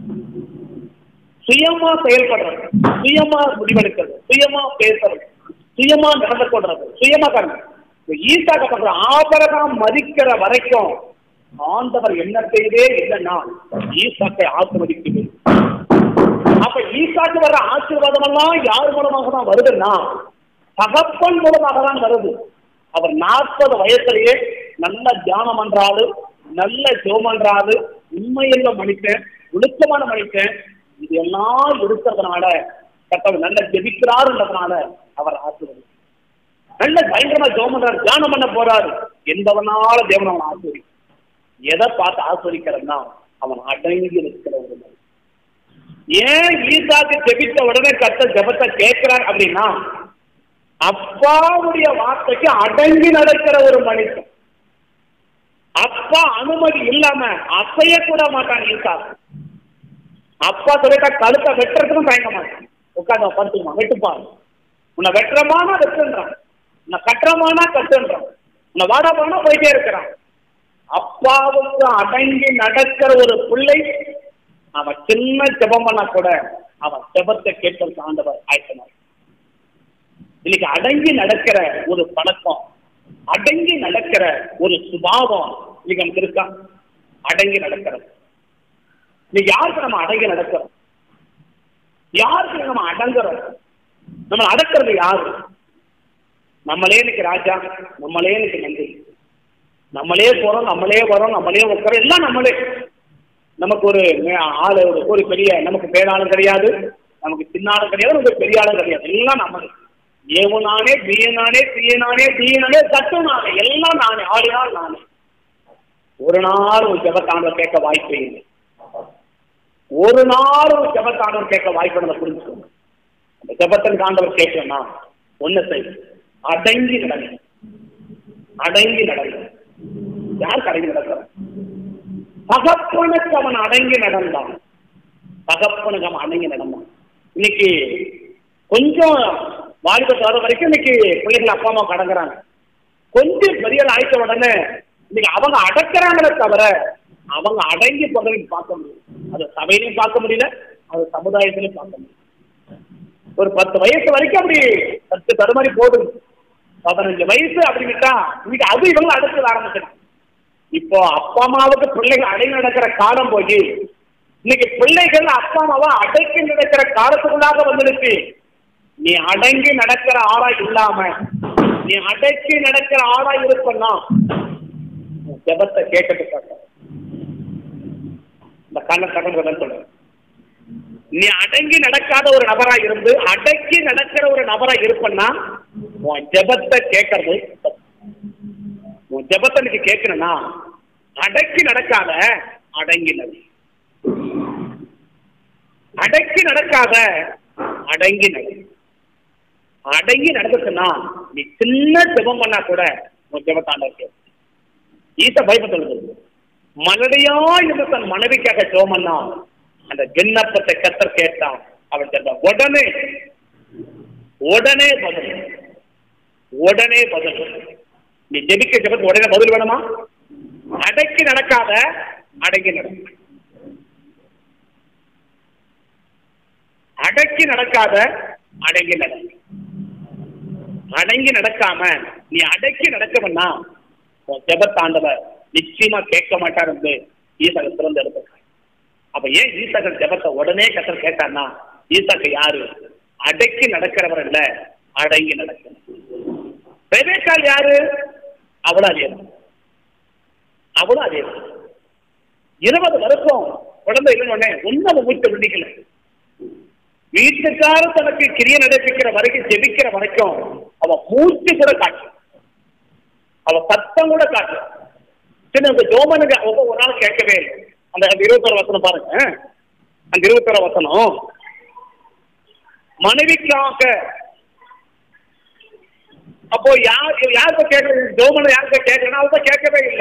சுயமா செயல்படுறது சுயமா முடிவெடுக்கிறது சுயமா பேசுறது சுயமா நடந்து கொள்றது சுயமா கருது ஈசாக்க பண்ற ஆபரகம் மதிக்கிற வரைக்கும் ஆண்டவர் என்ன செய்தே இல்லைன்னா ஈசாக்கை ஆசிர்வதிக்குது அப்ப ஈசாக்கு வர்ற ஆசீர்வாதம் எல்லாம் யார் மூலமாக தான் வருதுன்னா தகப்பன் மூலமாக தான் வருது அவர் நாற்பது வயசுலயே நல்ல தியானம் பண்றாரு நல்ல ஜோம் பண்றாரு உண்மையுள்ள மனுஷன் ஒழுக்கமான மனுஷன் இது எல்லாம் இருக்கிறதுனால கத்தவர் நல்ல ஜெபிக்கிறாருன்றதுனால அவர் ஆசீர்வதி நல்ல பயங்கரமா ஜோம் பண்றாரு தியானம் பண்ண போறாரு எந்தவனால தேவன் அவன் ஆசீர்வதி எதை பார்த்து ஆஸ்வதிக்கிறன்னா அவன் அடங்கி இருக்கிற ஒரு மனிதன். ஏன் ஈசாக்கு ஜெபித்த உடனே கத்த ஜெபத்தை கேட்கிறார் அப்படின்னா அப்பாவுடைய வார்த்தைக்கு அடங்கி நடக்கிற ஒரு மனுஷன் அப்பா அனுமதி இல்லாம அசைய கூட மாட்டான் ஈசாக்கு அப்பா சொல்லிட்டா கழுத்தை வெட்டுறதுக்கும் தயங்க மாட்டான் உட்காந்து படுத்துமா வெட்டுப்பான் உன்னை வெட்டுறமானா வெட்டுன்றான் உன்னை கட்டுறமானா கட்டுன்றான் உன்னை வாடமானா போயிட்டே இருக்கிறான் அப்பாவுக்கு அடங்கி நடக்கிற ஒரு பிள்ளை அவன் சின்ன ஜெபம் பண்ணா கூட அவன் ஜெபத்தை கேட்பதற்கு ஆண்டவர் ஆயத்தனார் இன்னைக்கு அடங்கி நடக்கிற ஒரு பழக்கம் அடங்கி நடக்கிற ஒரு சுபாவம் இன்னைக்கு நமக்கு இருக்கா அடங்கி நடக்கிறது இன்னைக்கு யாருக்கு நம்ம அடங்கி நடக்கிறோம் யாருக்கு நம்ம அடங்குறோம் நம்ம அடக்கிறது யாரு நம்மளே இன்னைக்கு ராஜா நம்மளே இன்னைக்கு நன்றி நம்மளே போறோம் நம்மளே வரோம் நம்மளே உட்காரோம் எல்லாம் நம்மளே நமக்கு ஒரு மே- ஆளு ஒரு- ஒரு பெரிய நமக்கு பேராளும் கிடையாது நமக்கு சின்ன ஆளும் கிடையாது நமக்கு பெரிய ஆளும் கிடையாது எல்லாம் நம்மளே ஏவு நானே பிஏ நானே பிஏ நானே பிஏ நானே சட்டம் நானே எல்லாம் நானே ஆளினால் நானே ஒரு நாள் ஒரு ஜபத்தாண்டவர் கேட்க வாய்ப்பு இல்லை ஒரு நாள் ஒரு ஜபத்தாண்டவர் கேட்க வாய்ப்பு நம்ம புரிஞ்சுக்கணும் அந்த ஜபத்தின் ஆண்டவர் கேட்கணும்னா ஒண்ணு செய் அடங்கி நடங்க அடங்கி நடங்க யாருக்கு அடங்கி நடக்கிறான் தகப்பனுக்கு அவன் அடங்கி நடந்தான் தகப்பனுக்கு அவன் அடங்கி நடந்தான் இன்னைக்கு கொஞ்சம் வாலிபத்து வர வரைக்கும் இன்னைக்கு பிள்ளைகள் அப்பா அம்மா கடங்குறாங்க கொஞ்சம் பெரிய ஆள் ஆயிட்ட உடனே இன்னைக்கு அவங்க அடக்குறாங்களே தவிர அவங்க அடங்கி பகுதியும் பார்க்க முடியும் அது சபையிலையும் பார்க்க முடியல அது சமுதாயத்திலையும் பார்க்க முடியல ஒரு பத்து வயசு வரைக்கும் அப்படி பத்து தடுமாறி போடுது பதினஞ்சு வயசு அப்படின்னுட்டா இன்னைக்கு அது இவங்க அடுத்து ஆரம்பிச்சிடும் இப்போ அப்பா அம்மாவுக்கு பிள்ளைகள் அடங்கி நடக்கிற காலம் போய் இன்னைக்கு பிள்ளைகள் அப்பா அம்மாவை அடக்கி நடக்கிற காலத்துக்குள்ளாக வந்துடுச்சு நீ அடங்கி நடக்கிற ஆளா இல்லாம நீ அடக்கி நடக்கிற ஆளா இருப்பன்னா உன் ஜெபத்தை கேட்கட்டு பார்க்க இந்த கண்ண கடன் சொல்றேன் நீ அடங்கி நடக்காத ஒரு நபரா இருந்து அடக்கி நடக்கிற ஒரு நபரா இருப்பன்னா உன் ஜெபத்தை கேட்கறது தப்பு. உன் ஜெபத்தை நீங்க கேட்கணும்னா அடக்கி நடக்காத அடங்கி நடி அடக்கி நடக்காத அடங்கி நடி அடங்கி நடந்துச்சுன்னா நீ சின்ன ஜெபம் பண்ணா கூட உன் ஜெபத்தாண்ட கேட்கும் ஈச பைபிள் சொல்லுது மலடியா இருந்து தன் மனைவிக்காக ஜெபம் பண்ணா அந்த விண்ணப்பத்தை கத்தர் கேட்டான் அவன் சொல்றான் உடனே உடனே பதில் உடனே பதில் நீ ஜெபிக்க ஜெபத்து உடனே பதில் வேணுமா அடக்கி நடக்காத அடங்கி நடக்க அடக்கி நடக்காத அடங்கி நடக்க அடங்கி நடக்காம நீ அடக்கி நடக்கவன்னா உன் ஜெபத்தாண்டவர் நிச்சயமா கேட்க மாட்டார் என்று ஈசகர் சிறந்து எடுத்திருக்கார் அப்ப ஏன் ஈசகர் ஜெபத்தை உடனே கத்தர் கேட்டான்னா ஈசகர் யாரு அடக்கி நடக்கிறவர் இல்ல அடங்கி நடக்கணும் ரெபேக்கால் யாரு அவளும் அதேதான் அவளும் அதேதான் இருபது வருஷம் குழந்தை இல்லைன்னு ஒண்ணு ஒன்னும் அவன் வீட்டு விண்டிக்கல வீட்டுக்காரர் தனக்கு கிரிய நடப்பிக்கிற வரைக்கும் ஜெபிக்கிற வரைக்கும் அவ மூச்சு கூட காட்டும் அவ சத்தம் கூட காட்டும் சரி அந்த ஜோமனுக்கு அவ ஒரு நாள் கேட்கவே இல்லை அந்த அந்த இருபத்தொரு வசனம் பாருங்க அந்த இருபத்தொரு வசனம் மனைவிக்காக அப்போ யார் யார்கிட்ட கேட்கறது ஜோமனை யார்கிட்ட கேட்கணும் அவங்க கேட்கவே இல்லை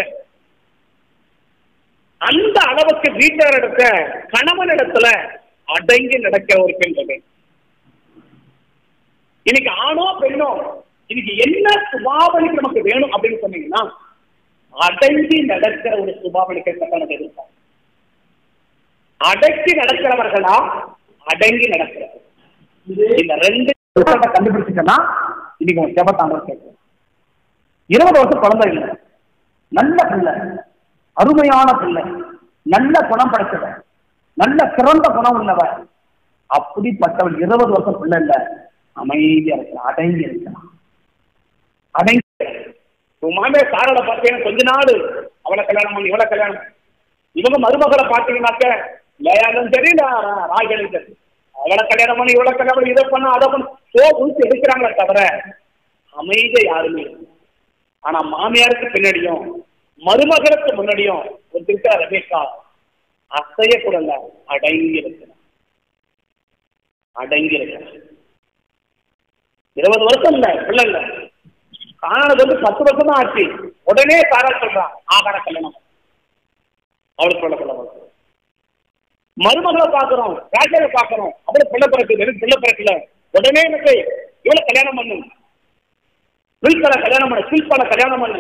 அந்த அளவுக்கு வீட்டார் இடத்த கணவன் இடத்துல அடங்கி நடக்க ஒரு பெண் வேணும். இன்னைக்கு ஆணோ பெண்ணோ இன்னைக்கு என்ன சுபாவனைக்கு நமக்கு வேணும் அப்படின்னு சொன்னீங்கன்னா அடங்கி நடக்கிற ஒரு சுபாவனைக்கு கட்டணம் எதிர்ப்பாங்க அடக்கி நடக்கிறவர்களா அடங்கி நடக்கிறவர் இந்த ரெண்டு விஷயத்தை கண்டுபிடிச்சிட்டா இன்னைக்கு உங்க ஜபத்தாங்க கேட்கும் இருபது வருஷம் குழந்தை இல்லை நல்ல பிள்ளை அருமையான பிள்ளை நல்ல குணம் படைச்சவன் நல்ல சிறந்த குணம் உள்ளவன் அப்படிப்பட்டவன் இருபது வருஷம் பிள்ளை இல்ல அமைதியா இருக்கலாம் அடங்கி இருக்கலாம் அடங்கி உன் மாமே சாரோட பார்த்தீங்கன்னா கொஞ்ச நாள் அவளை கல்யாணம் பண்ணி இவளை கல்யாணம் பண்ணி. இவங்க மருமகளை பார்த்தீங்கன்னாக்க லயாலும் சரி ரா- ராகலும் சரி அவளை கல்யாணம் பண்ணி இவளை கல்யாணம் பண்ணி இதை பண்ண அதை பண்ண சோ ஊசி எடுக்கிறாங்களே தவிர அமைதியா யாருமே இல்லை. ஆனா மாமியாருக்கு பின்னாடியும் மருமகளுக்கு முன்னாடியும் ஒரு இருக்கிற ரமேஷா அசைய கூட இல்ல அடங்கி இருக்கிறான் அடங்கி இருக்கிறான் இருபது வருஷம் இல்ல பிள்ளை இல்ல காணது வந்து பத்து வருஷம் தான் ஆச்சு உடனே சாரா சொல்றான் ஆகார கல்யாணம் அவளுக்கு சொல்ல சொல்ல மருமகளை பாக்குறோம் ராஜாவை பாக்குறோம் அவளுக்கு பிள்ளை பிறகு வெறும் பிள்ளை பிறக்கல உடனே எனக்கு இவ்வளவு கல்யாணம் பண்ணும் சில்பனை கல்யாணம் பண்ணு சில்பனை கல்யாணம் பண்ணு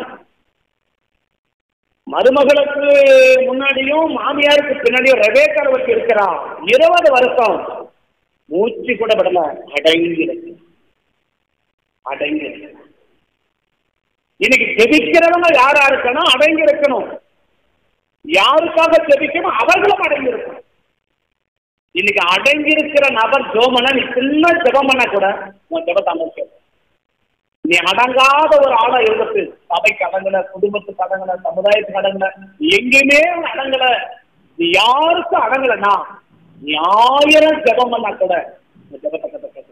மருமகளுக்கு முன்னாடியும் மாமியாருக்கு பின்னாடியும் ரவேக்கார வச்சு இருக்கிறான் இருபது வருஷம் மூச்சு கூட விடல அடங்கி இருக்கு அடங்கி இருக்கு இன்னைக்கு ஜெபிக்கிறவங்க யாரா இருக்கணும் அடங்கி இருக்கணும் யாருக்காக ஜெபிக்கணும் அவர்களும் அடங்கி இருக்கணும் இன்னைக்கு அடங்கி இருக்கிற நபர் ஜோமனா நீ சின்ன ஜெபம் பண்ண கூட உன் ஜெபத்தாங்க கேட்கும் நீ அடங்காத ஒரு ஆளா இருந்துட்டு சபைக்கு அடங்கல குடும்பத்துக்கு அடங்கல சமுதாயத்துக்கு அடங்கல எங்கேயுமே அடங்கல நீ யாருக்கும் அடங்கலன்னா நீ ஆயிரம் ஜெபம் பண்ணா கூட உன் ஜெபத்தை கத்த கேட்கும்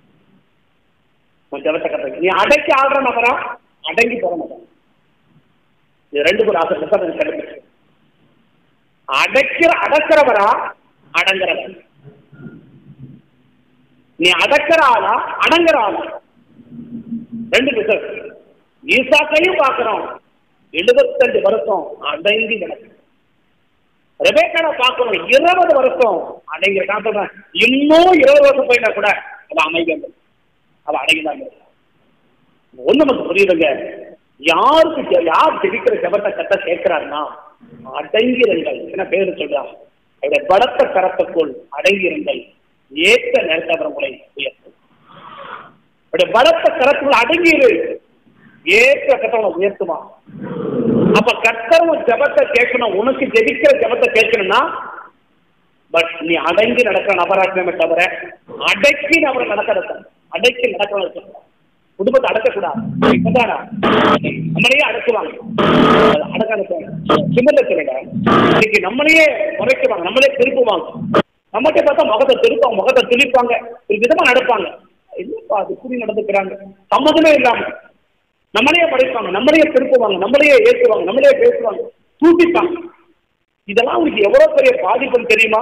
உன் ஜெபத்தை கத்த நீ அடக்கி ஆடுற நபரா அடங்கி போற நபரா இது ரெண்டு பேரும் ஆசை கண்டுபிடிச்சு அடக்கிற அடக்கிறவரா அடங்குறவர் நீ அடக்கிற ஆளா அடங்குற ஆளா ரெண்டு பேர் ஈசாக்கையும் பார்க்கிறோம் எழுபத்தஞ்சு வருஷம் அடங்கி கிடக்கு ரெபேக்கான பார்க்கிறோம் இருபது வருஷம் அடங்கி நான் சொல்றேன் இன்னும் இருபது வருஷம் போயிட்டா கூட அவ அமைதியாக அவ அடங்கிதான் இருக்கா. ஒண்ணு நமக்கு புரியுதுங்க யாருக்கு ஜெ- யார் ஜெபிக்கிற ஜபத்தை கட்ட கேட்கிறாருன்னா அடங்கிருங்கள் என்ன பேரு சொல்றான் அவருடைய பலத்த கரத்துக்குள் அடங்கிருங்கள் ஏற்ற நேரத்தை அவர் உங்களை உயர்த்தும் அவருடைய பலத்த கரத்துக்குள் அடங்கிரு ஏற்ற கட்டளை உயர்த்துமா அப்ப கர்த்தரும் ஜபத்தை கேட்கணும் உனக்கு ஜெபிக்கிற ஜபத்தை கேட்கணும்னா பட் நீ அடங்கி நடக்கிற நபராக்கணுமே தவிர அடக்கி நபரை நடக்கிறது அடக்கி நடக்கிறது குடும்பத்தை அடக்கக்கூடாது இப்பதானா நம்மளையே அடக்குவாங்க அடக்க சிம்மத்துல இன்னைக்கு நம்மளையே முறைக்குவாங்க நம்மளே திருப்புவாங்க நம்மகிட்ட பார்த்தா முகத்தை திருப்பாங்க முகத்தை திருப்பாங்க ஒரு விதமா நடப்பாங்க என்னப்பா அது இப்படி நடந்துக்கிறாங்க சம்மதமே இல்லாம நம்மளையே படைப்பாங்க நம்மளையே திருப்புவாங்க நம்மளையே ஏற்றுவாங்க நம்மளையே பேசுவாங்க தூட்டிப்பாங்க இதெல்லாம் உனக்கு எவ்வளவு பெரிய பாதிப்புன்னு தெரியுமா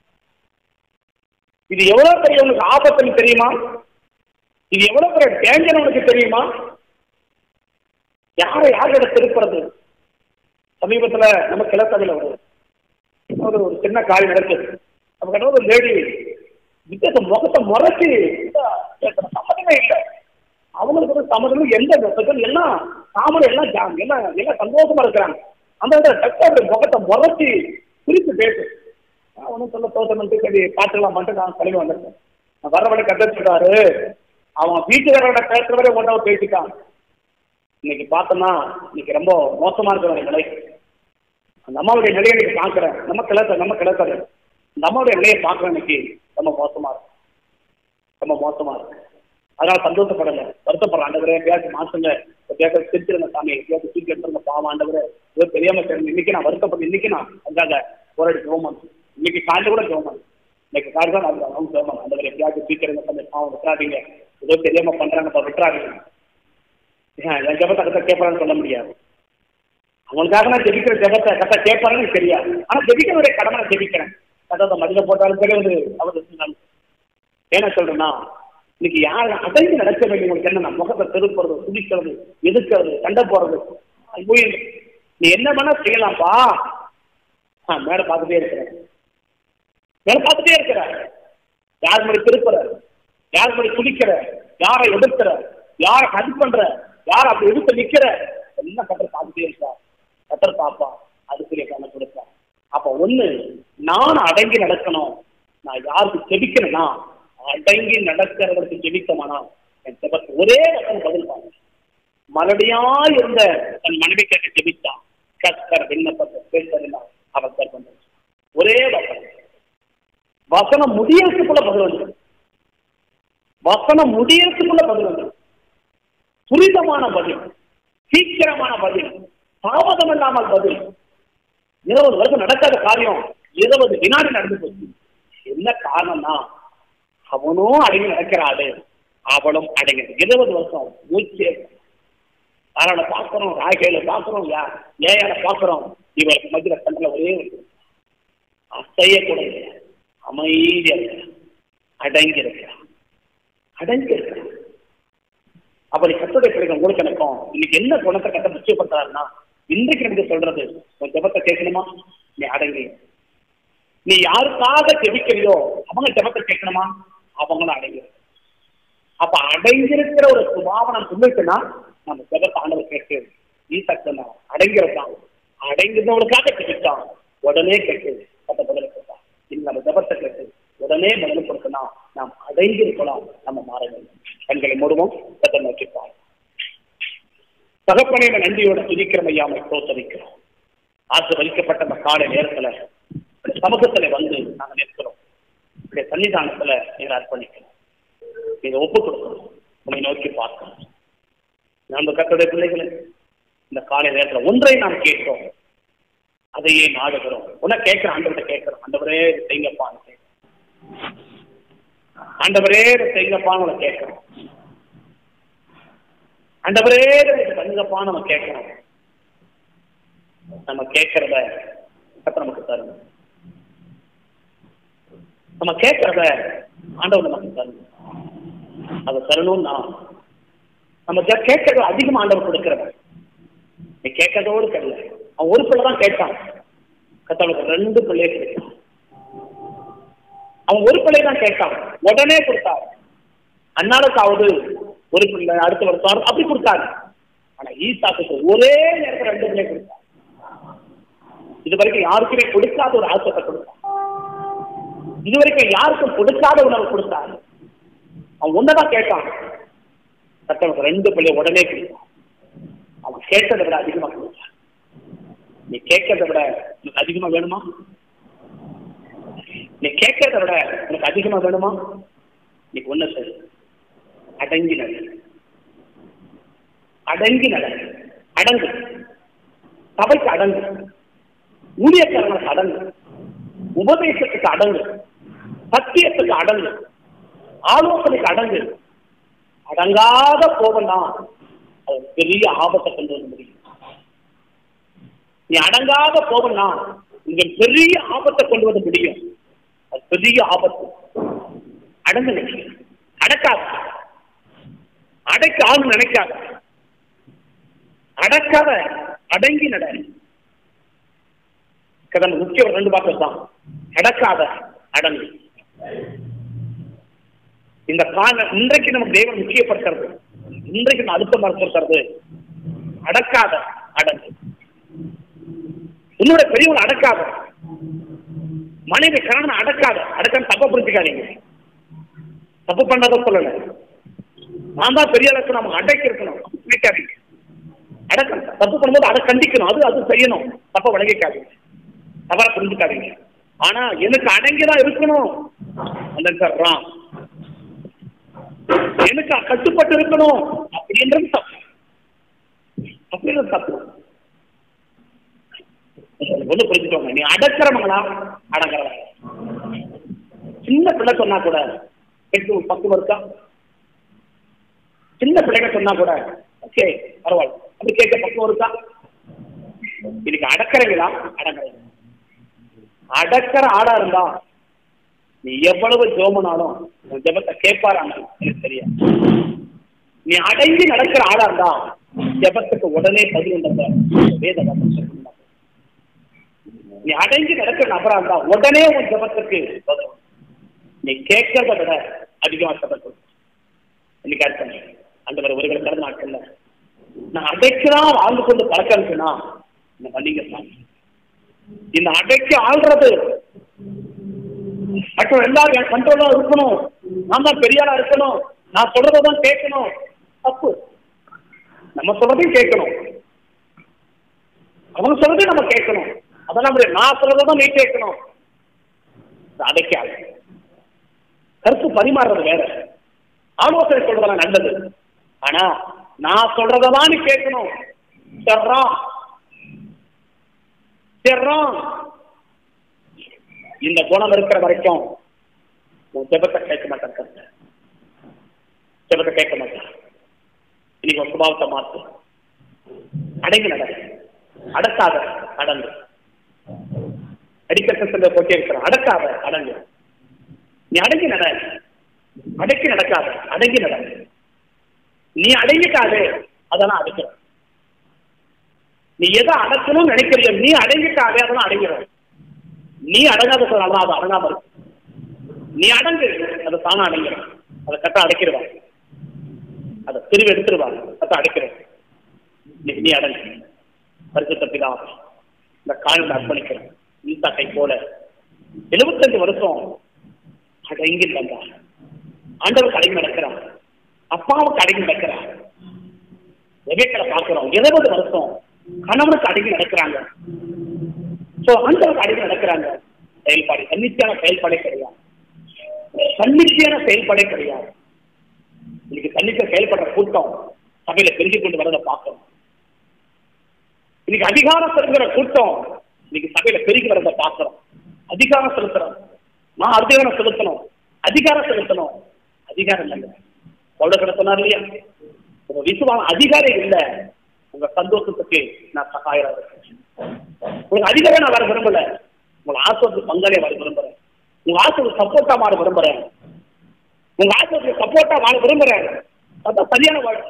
இது எவ்வளவு பெரிய உனக்கு ஆபத்துன்னு தெரியுமா இது எவ்வளவு பெரிய டேஞ்சர் உனக்கு தெரியுமா யாரை யாரோட திருப்புறது சமீபத்துல நம்ம கிளத்தவில வருது ஒரு ஒரு சின்ன காய் நடக்குது அப்ப கிட்ட ஒரு லேடி வித்தியாச முகத்தை முறைச்சி கேட்கிற சம்மதமே இல்லை அவங்களுக்கு வந்து சம்மதம் எந்த பிரச்சனை எல்லாம் காமன் எல்லாம் ஜா- எல்லாம் எல்லாம் சந்தோஷமா இருக்கிறாங்க அந்த இடத்துல டக்கு அப்படி முகத்தை முறைச்சி பிரித்து பேசு நான் ஒன்றும் சொல்ல தோற்றம்ட்டு சரி பார்த்துக்கலாம் மட்டும் நான் கழிவு வந்திருக்கேன் நான் வர வழி கத்த சொல்றாரு அவன் வீட்டுக்காரோட பேசுறவரே ஒன்றாவது பேசிட்டான் இன்னைக்கு பார்த்தோம்னா இன்னைக்கு ரொம்ப மோசமா இருக்கிற ஒரு நிலை அந்த அம்மாவுடைய நிலையை இன்னைக்கு பார்க்குறேன் நம்ம கிளத்த நம்ம கிளத்தது அந்த அம்மாவுடைய நிலையை பார்க்குறேன் இன்னைக்கு ரொம்ப மோசமா இருக்கு ரொம்ப மோசமா இருக்கு அதனால சந்தோஷப்படல வருத்தப்படுற ஆண்டவரே எப்பயாச்சும் மாசுங்க எப்பயாச்சும் சிரிச்சிருங்க சாமி எப்பயாச்சும் தூக்கி எடுத்துருங்க பாவம் ஆண்டவரே ஏதோ தெரியாம சரி இன்னைக்கு நான் வருத்தப்பட்டு இன்னைக்கு நான் அதுக்காக போராடி ஜோமன் இன்னைக்கு காலையில் கூட ஜோமன் இன்னைக்கு காலையில் தான் நான் ஜோமன் ஆண்டவரே எப்பயாச்சும் அவன் விட்டுறாதீங்க ஏதோ தெரியாம பண்றாங்கப்பா விட்டுறாதீங்க ஏன், என் ஜபத்தை கத்த கேட்பான்னு சொல்ல முடியாது அவங்களுக்காக நான் ஜெபிக்கிற ஜபத்தை கத்த கேட்பாருன்னு எனக்கு தெரியாது ஆனா ஜெபிக்கிறவருடைய கடமை நான் ஜெபிக்கிறேன் கதை மதில போட்டாலும் சரி வந்து அவர் இருந்தாலும் என்ன சொல்றேன்னா இன்னைக்கு யார் அடைந்து நடக்க வேண்டிய உங்களுக்கு என்ன முகத்தை திருப்புறது குதிக்கிறது எதிர்க்கிறது சண்டை போறது ஐயோ, நீ என்ன வேணா செய்யலாம்ப்பா ஆ, மேல பார்த்துட்டே இருக்கிற மேல பார்த்துட்டே இருக்கிற யார் முடி திருப்புற யார் முடி குதிக்கிற யாரை எதிர்க்கிற யாரை ஹட் பண்ற யார் அப்படி எதிர்த்து நிக்கிற எல்லாம் கத்தர் பார்த்துட்டே இருக்கா கத்தர் பாப்பா அதுக்குரிய கண்ணை கொடுப்பா அப்ப ஒண்ணு நான் அடங்கி நடக்கணும் நான் யாருக்கு ஜெபிக்கிறேன்னா அடங்கி நடக்கிறவருக்கு ஜெபிக்கமானா என் ஜெபத்து ஒரே வசனம் பதில் பாருங்க மறுபடியா இருந்த தன் மனைவி கேட்க ஜெபித்தான் கத்தர் விண்ணப்பத்தை கேட்கறதுனா அவர் கற்பனை ஒரே வசனம் வசனம் முடியறதுக்குள்ள பதில் வந்து வசனம் முடியறதுக்குள்ள பதில் வந்து துரிதமான பதில் சீக்கிரமான பதில் தாமதம் இல்லாமல் பதில் இருபது வருஷம் நடக்காத காரியம் இருபது வினாடி நடந்து போச்சு என்ன காரணம்னா அவனும் அடங்கி நடக்கிறாள் அவளும் அடங்கி இருபது வருஷம் மூச்சே யாரால பாக்குறோம் ராகையில பாக்குறோம் யா ஏயால பாக்குறோம் இவருக்கு மத்தியில கண்ணுல ஒரே ஒரு அசையக்கூடாது அமைதியா இருக்கிறான் அடங்கி இருக்கிறான் அடங்கி இருக்கிறான் அப்படி கத்துடைய பிள்ளைகள் உங்களுக்கு எனக்கும் இன்னைக்கு என்ன குணத்தை கத்த நிச்சயப்படுத்துறாருன்னா இன்றைக்கு எனக்கு சொல்றது உன் ஜபத்தை கேட்கணுமா நீ அடங்கி நீ யாருக்காக ஜெபிக்கிறியோ அவங்க ஜபத்தை கேட்கணுமா அவங்களும் அடங்கி அப்ப அடைஞ்சிருக்கிற ஒரு சுபாவனம் சொல்லிட்டுனா நம்ம ஜபத்தை ஆண்டவர் கேட்டு ஈசக்தனா அடங்கிறதான் அடைந்தவங்களுக்காக ஜெபித்தான் உடனே கேட்டு கத்த பதில் கொடுத்தான் இது நம்ம ஜபத்தை கேட்டு உடனே பதில் கொடுத்தனா நாம் அடைந்திருக்கலாம் நம்ம மாற வேண்டும் கண்களை மூடுவோம் கத்தை நோக்கிப்பார் தகப்பனையில நன்றியோட துதிக்கிறோம் ஐயாமை தோத்தரிக்கிறோம் ஆசிர்வதிக்கப்பட்ட அந்த காலை நேரத்துல இந்த சமூகத்துல வந்து நாங்க நிற்கிறோம் இந்த சன்னிதானத்துல நீங்க அர்ப்பணிக்கிறோம் நீங்க ஒப்பு கொடுக்கணும் உன்னை நோக்கி பார்க்கணும் நம்ம கத்தோடைய பிள்ளைகளை இந்த காலை நேரத்துல ஒன்றை நாம் கேட்கிறோம் அதையே நாடுகிறோம் உன்னை கேட்கிற ஆண்டவர்கிட்ட கேட்கிறோம் ஆண்டவரே இது செய்யுங்கப்பான்னு கேட்கிறோம் ஆண்டவரே இதை செய்யுங்கப்பான்னு உன்னை கேட்கிறோம் ஆண்டவரே இது பண்ணுங்கப்பான்னு நம்ம கேட்கிறோம் நம்ம கேட்கறத கத்த நமக்கு தரும் நம்ம கேட்கறத ஆண்டவர் நமக்கு தரும் அதை தரணும்னா நம்ம ஜ- கேட்கறது அதிகமா ஆண்டவர் கொடுக்கிறத நீ கேட்கறதோடு தெரியல அவன் ஒரு பிள்ளை தான் கேட்டான் கத்தவனுக்கு ரெண்டு பிள்ளைய கிடைக்கும் அவன் ஒரு பிள்ளை தான் கேட்டான் உடனே கொடுத்தார் அன்னாளுக்காவது ஒரு பிள்ளை அடுத்த வருஷம் அப்படி கொடுத்தாரு ஆனா ஈசாக்கு ஒரே நேரத்தில் ரெண்டு பிள்ளை கொடுத்தார் இது வரைக்கும் யாருக்குமே கொடுக்காத ஒரு ஆசத்தை கொடுத்தான் இது வரைக்கும் யாருக்கும் கொடுக்காத உணவு கொடுத்தார் அவன் ஒன்னதான் கேட்டான் கத்தவனுக்கு ரெண்டு பிள்ளை உடனே கொடுத்தான் அவன் கேட்டதை விட அதிகமா கொடுத்தான் நீ கேட்கறதை விட உனக்கு அதிகமா வேணுமா நீ கேட்கறத விட உனக்கு அதிகமா வேணுமா நீ ஒண்ணு சரி அடங்கி நட அடங்கி நட அடங்கு சபைக்கு அடங்கு ஊழியக்காரங்களுக்கு அடங்கு உபதேசத்துக்கு அடங்கு சத்தியத்துக்கு அடங்கு ஆலோசனைக்கு அடங்கு அடங்காத போவனா அது பெரிய ஆபத்தை கொண்டு வர முடியும் நீ அடங்காத போவனா இங்க பெரிய ஆபத்தை கொண்டு வர முடியும் அது பெரிய ஆபத்து அடங்கு நினைக்க அடக்காத அடைக்க ஆள் நினைக்காத அடக்காத அடங்கி நட கடந்த முக்கிய ஒரு ரெண்டு வார்த்தை தான் அடக்காத அடங்கு இந்த கால இன்றைக்கு நமக்கு தெய்வம் முக்கியப்படுத்துறது இன்றைக்கு நான் அழுத்தம் மறுப்படுத்துறது அடக்காத அடங்கு உன்னோட பெரியவங்களை அடக்காத மனைவி கணவனை அடக்காத அடக்கான்னு தப்ப புரிஞ்சுக்காதீங்க தப்பு பண்ணாத சொல்லல நான் தான் பெரிய அளவுக்கு நம்ம அடக்கி இருக்கணும் நினைக்காதீங்க அடக்கணும் தப்பு பண்ணும்போது அதை கண்டிக்கணும் அது அது செய்யணும் தப்ப விளங்கிக்காதீங்க தவற புரிஞ்சுக்காதீங்க ஆனா எனக்கு அடங்கிதான் இருக்கணும் அந்த சொல்றான் எனக்கு கட்டுப்பட்டு இருக்கணும் அப்படின்றது தப்பு அப்படின்றது தப்பு ஒண்ணு புரிஞ்சுக்கோங்க நீ அடக்கிறவங்களா அடங்குறவங்க சின்ன பிள்ளை சொன்னா கூட கேட்க ஒரு பக்குவம் இருக்கா சின்ன பிள்ளைங்க சொன்னா கூட ஓகே பரவாயில்ல அப்படி கேட்க பக்குவம் இருக்கா இதுக்கு அடக்கிறீங்களா அடக்கிறீங்க அடக்கிற ஆடா இருந்தா நீ எவ்வளவு ஜோமனாலும் உன் ஜெபத்தை கேட்பாராங்க எனக்கு தெரியும் நீ அடங்கி நடக்கிற ஆளா இருந்தா ஜெபத்துக்கு உடனே பதில் உண்டத வேத வசனம் சொல்லுங்க. நீ அடங்கி நடக்கிற நபரா இருந்தா உடனே உன் ஜெபத்துக்கு பதில் உண்டு. நீ கேட்கறத விட அதிகமா ஜெபம் கொடு. இன்னைக்கு அர்த்தம் அந்த ஒரு ஒருகளை கடந்த நாட்கள்ல நான் அடைக்கலாம் வாழ்ந்து கொண்டு பழக்கம் இருக்குன்னா இந்த மன்னிங்க சாமி இந்த அடைக்கு ஆள்றது மற்றும் எல்லாரும் என் கண்ட்ரோலா இருக்கணும் நான் தான் பெரியாளா இருக்கணும் நான் சொல்றதை தான் கேட்கணும் தப்பு நம்ம சொல்றதையும் கேட்கணும் அவங்க சொல்றதையும் நம்ம கேட்கணும் அதெல்லாம் முடியாது நான் சொல்றதை தான் நீ கேட்கணும் இது அடைக்காது கருத்து பரிமாறுறது வேற ஆலோசனை சொல்றதெல்லாம் நல்லது ஆனா நான் சொல்றதை தான் நீ கேட்கணும் சர்றான் சர்றான் இந்த குணம் இருக்கிற வரைக்கும் உன் ஜெபத்தை கேட்க மாட்டேன் கர்த்தர். ஜெபத்தை கேட்க மாட்டேன் இன்னைக்கு உன் சுபாவத்தை மாத்து அடங்கி நட அடக்காத அடங்கு அடிக்கட்ட சென்ற போட்டி இருக்கிற அடக்காத அடங்கு நீ அடங்கி நட அடக்கி நடக்காத அடங்கி நட நீ அடங்கிக்காதே அதெல்லாம் அடக்கிற நீ எதை அடக்கணும்னு நினைக்கிறியோ நீ அடங்கிக்காதே அதெல்லாம் அடங்கிற நீ அடங்காத சொன்னாலும் அது அடங்காம இருக்கு நீ அடங்கு அது தானா அடங்கிடும் அதை கட்ட அடைக்கிடுவாங்க அதை திருவி எடுத்துருவாங்க கட்ட அடைக்கிறது நீ நீ அடங்கு பரிசுத்த பிதா இந்த காலில் அர்ப்பணிக்கிறேன் ஈசாக்கை போல எழுபத்தஞ்சு வருஷம் அடங்கி இருந்தா ஆண்டவருக்கு அடங்கி நடக்கிறான் அப்பாவுக்கு அடங்கி நடக்கிறான் எவேக்களை பார்க்கிறோம் இருபது வருஷம் கணவனுக்கு அடங்கி நடக்கிறாங்க சோ ஆண்டவருக்கு அடங்கி நடக்கிறாங்க செயல்பாடு தன்னிச்சையான செயல்பாடே கிடையாது தன்னிச்சையான செயல்பாடே கிடையாது இன்னைக்கு தன்னிச்சை செயல்படுற கூட்டம் சபையில பெருகி கொண்டு வரதை பார்க்கணும் இன்னைக்கு அதிகாரம் செலுத்துகிற கூட்டம் இன்னைக்கு சபையில பெருகி வரதை பார்க்கிறோம் அதிகாரம் செலுத்துறோம் நான் அதிகாரம் செலுத்தணும் அதிகாரம் செலுத்தணும் அதிகாரம் இல்லைங்க சொல்ல சொன்னார் இல்லையா உங்க விசுவாசம் அதிகாரம் இல்ல உங்க சந்தோஷத்துக்கு நான் சகாயம் இருக்கேன் உங்களுக்கு அதிகாரம் நான் வர விரும்பல உங்க ஆசிரியர் பங்காளியா வர விரும்புறேன் உங்க ஆசிரியர் சப்போர்ட்டா மாற விரும்புறேன் உங்க ஆசிரியர் சப்போர்ட்டா வாழ விரும்புறேன் அதான் சரியான வாழ்க்கை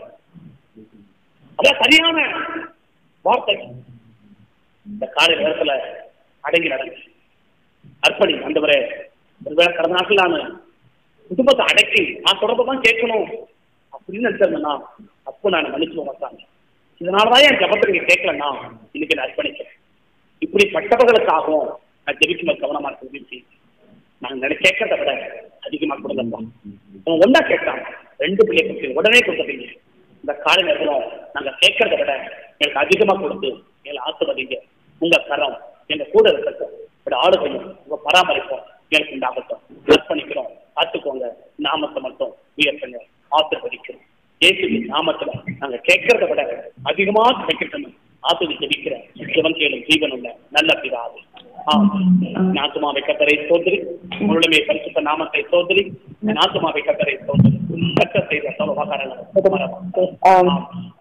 அதான் சரியான வார்த்தை இந்த காலை நேரத்துல அடங்கி நடங்க அர்ப்பணி அந்தவரே ஒருவேளை கடந்த நாட்கள் நான் குடும்பத்தை அடக்கி நான் தொடர்பதான் கேட்கணும் அப்படின்னு நினைச்சிருந்தேன்னா அப்போ நான் மன்னிச்சு மாட்டாங்க இதனாலதான் என் ஜபத்தை நீங்க கேட்கலன்னா இன்னைக்கு நான் அர்ப்பணிக்கிறேன் இப்படிப்பட்டவர்களுக்காகவும் நான் ஜெபிக்கும் கவனமா இருக்கு நான் நினை கேட்கறத விட அதிகமா கொடுங்கப்பா அவன் ஒன்றா கேட்டான் ரெண்டு பிள்ளை கொடுத்து உடனே கொடுத்துட்டீங்க இந்த காலை நேரத்துல நாங்க கேட்கறத விட எனக்கு அதிகமா கொடுத்து எங்களை ஆசிர்வதிங்க உங்க கரம் எங்க கூட இருக்கட்டும் இப்படி ஆளுகையும் உங்க பராமரிப்போம் எனக்கு உண்டாகட்டும் அர்ப்பணிக்கிறோம் பார்த்துக்கோங்க நாமத்தை மட்டும் உயர்த்துங்க ஆசிர்வதிக்கிறோம் இயேசுவின் நாமத்துல நாங்க கேட்கறத விட அதிகமா கிடைக்கட்டும் ஆசிரி ஜெபிக்கிற சிவன் கேளும் ஜீவன் உள்ள நல்ல பிதாவு நாத்துமாவை கத்தரை சோதரி உங்களுடைய பரிசுத்த நாமத்தை சோதரி நாத்துமாவை கத்தரை சோதரி கத்த செய்த சர்வகாரங்கள் ஆம்.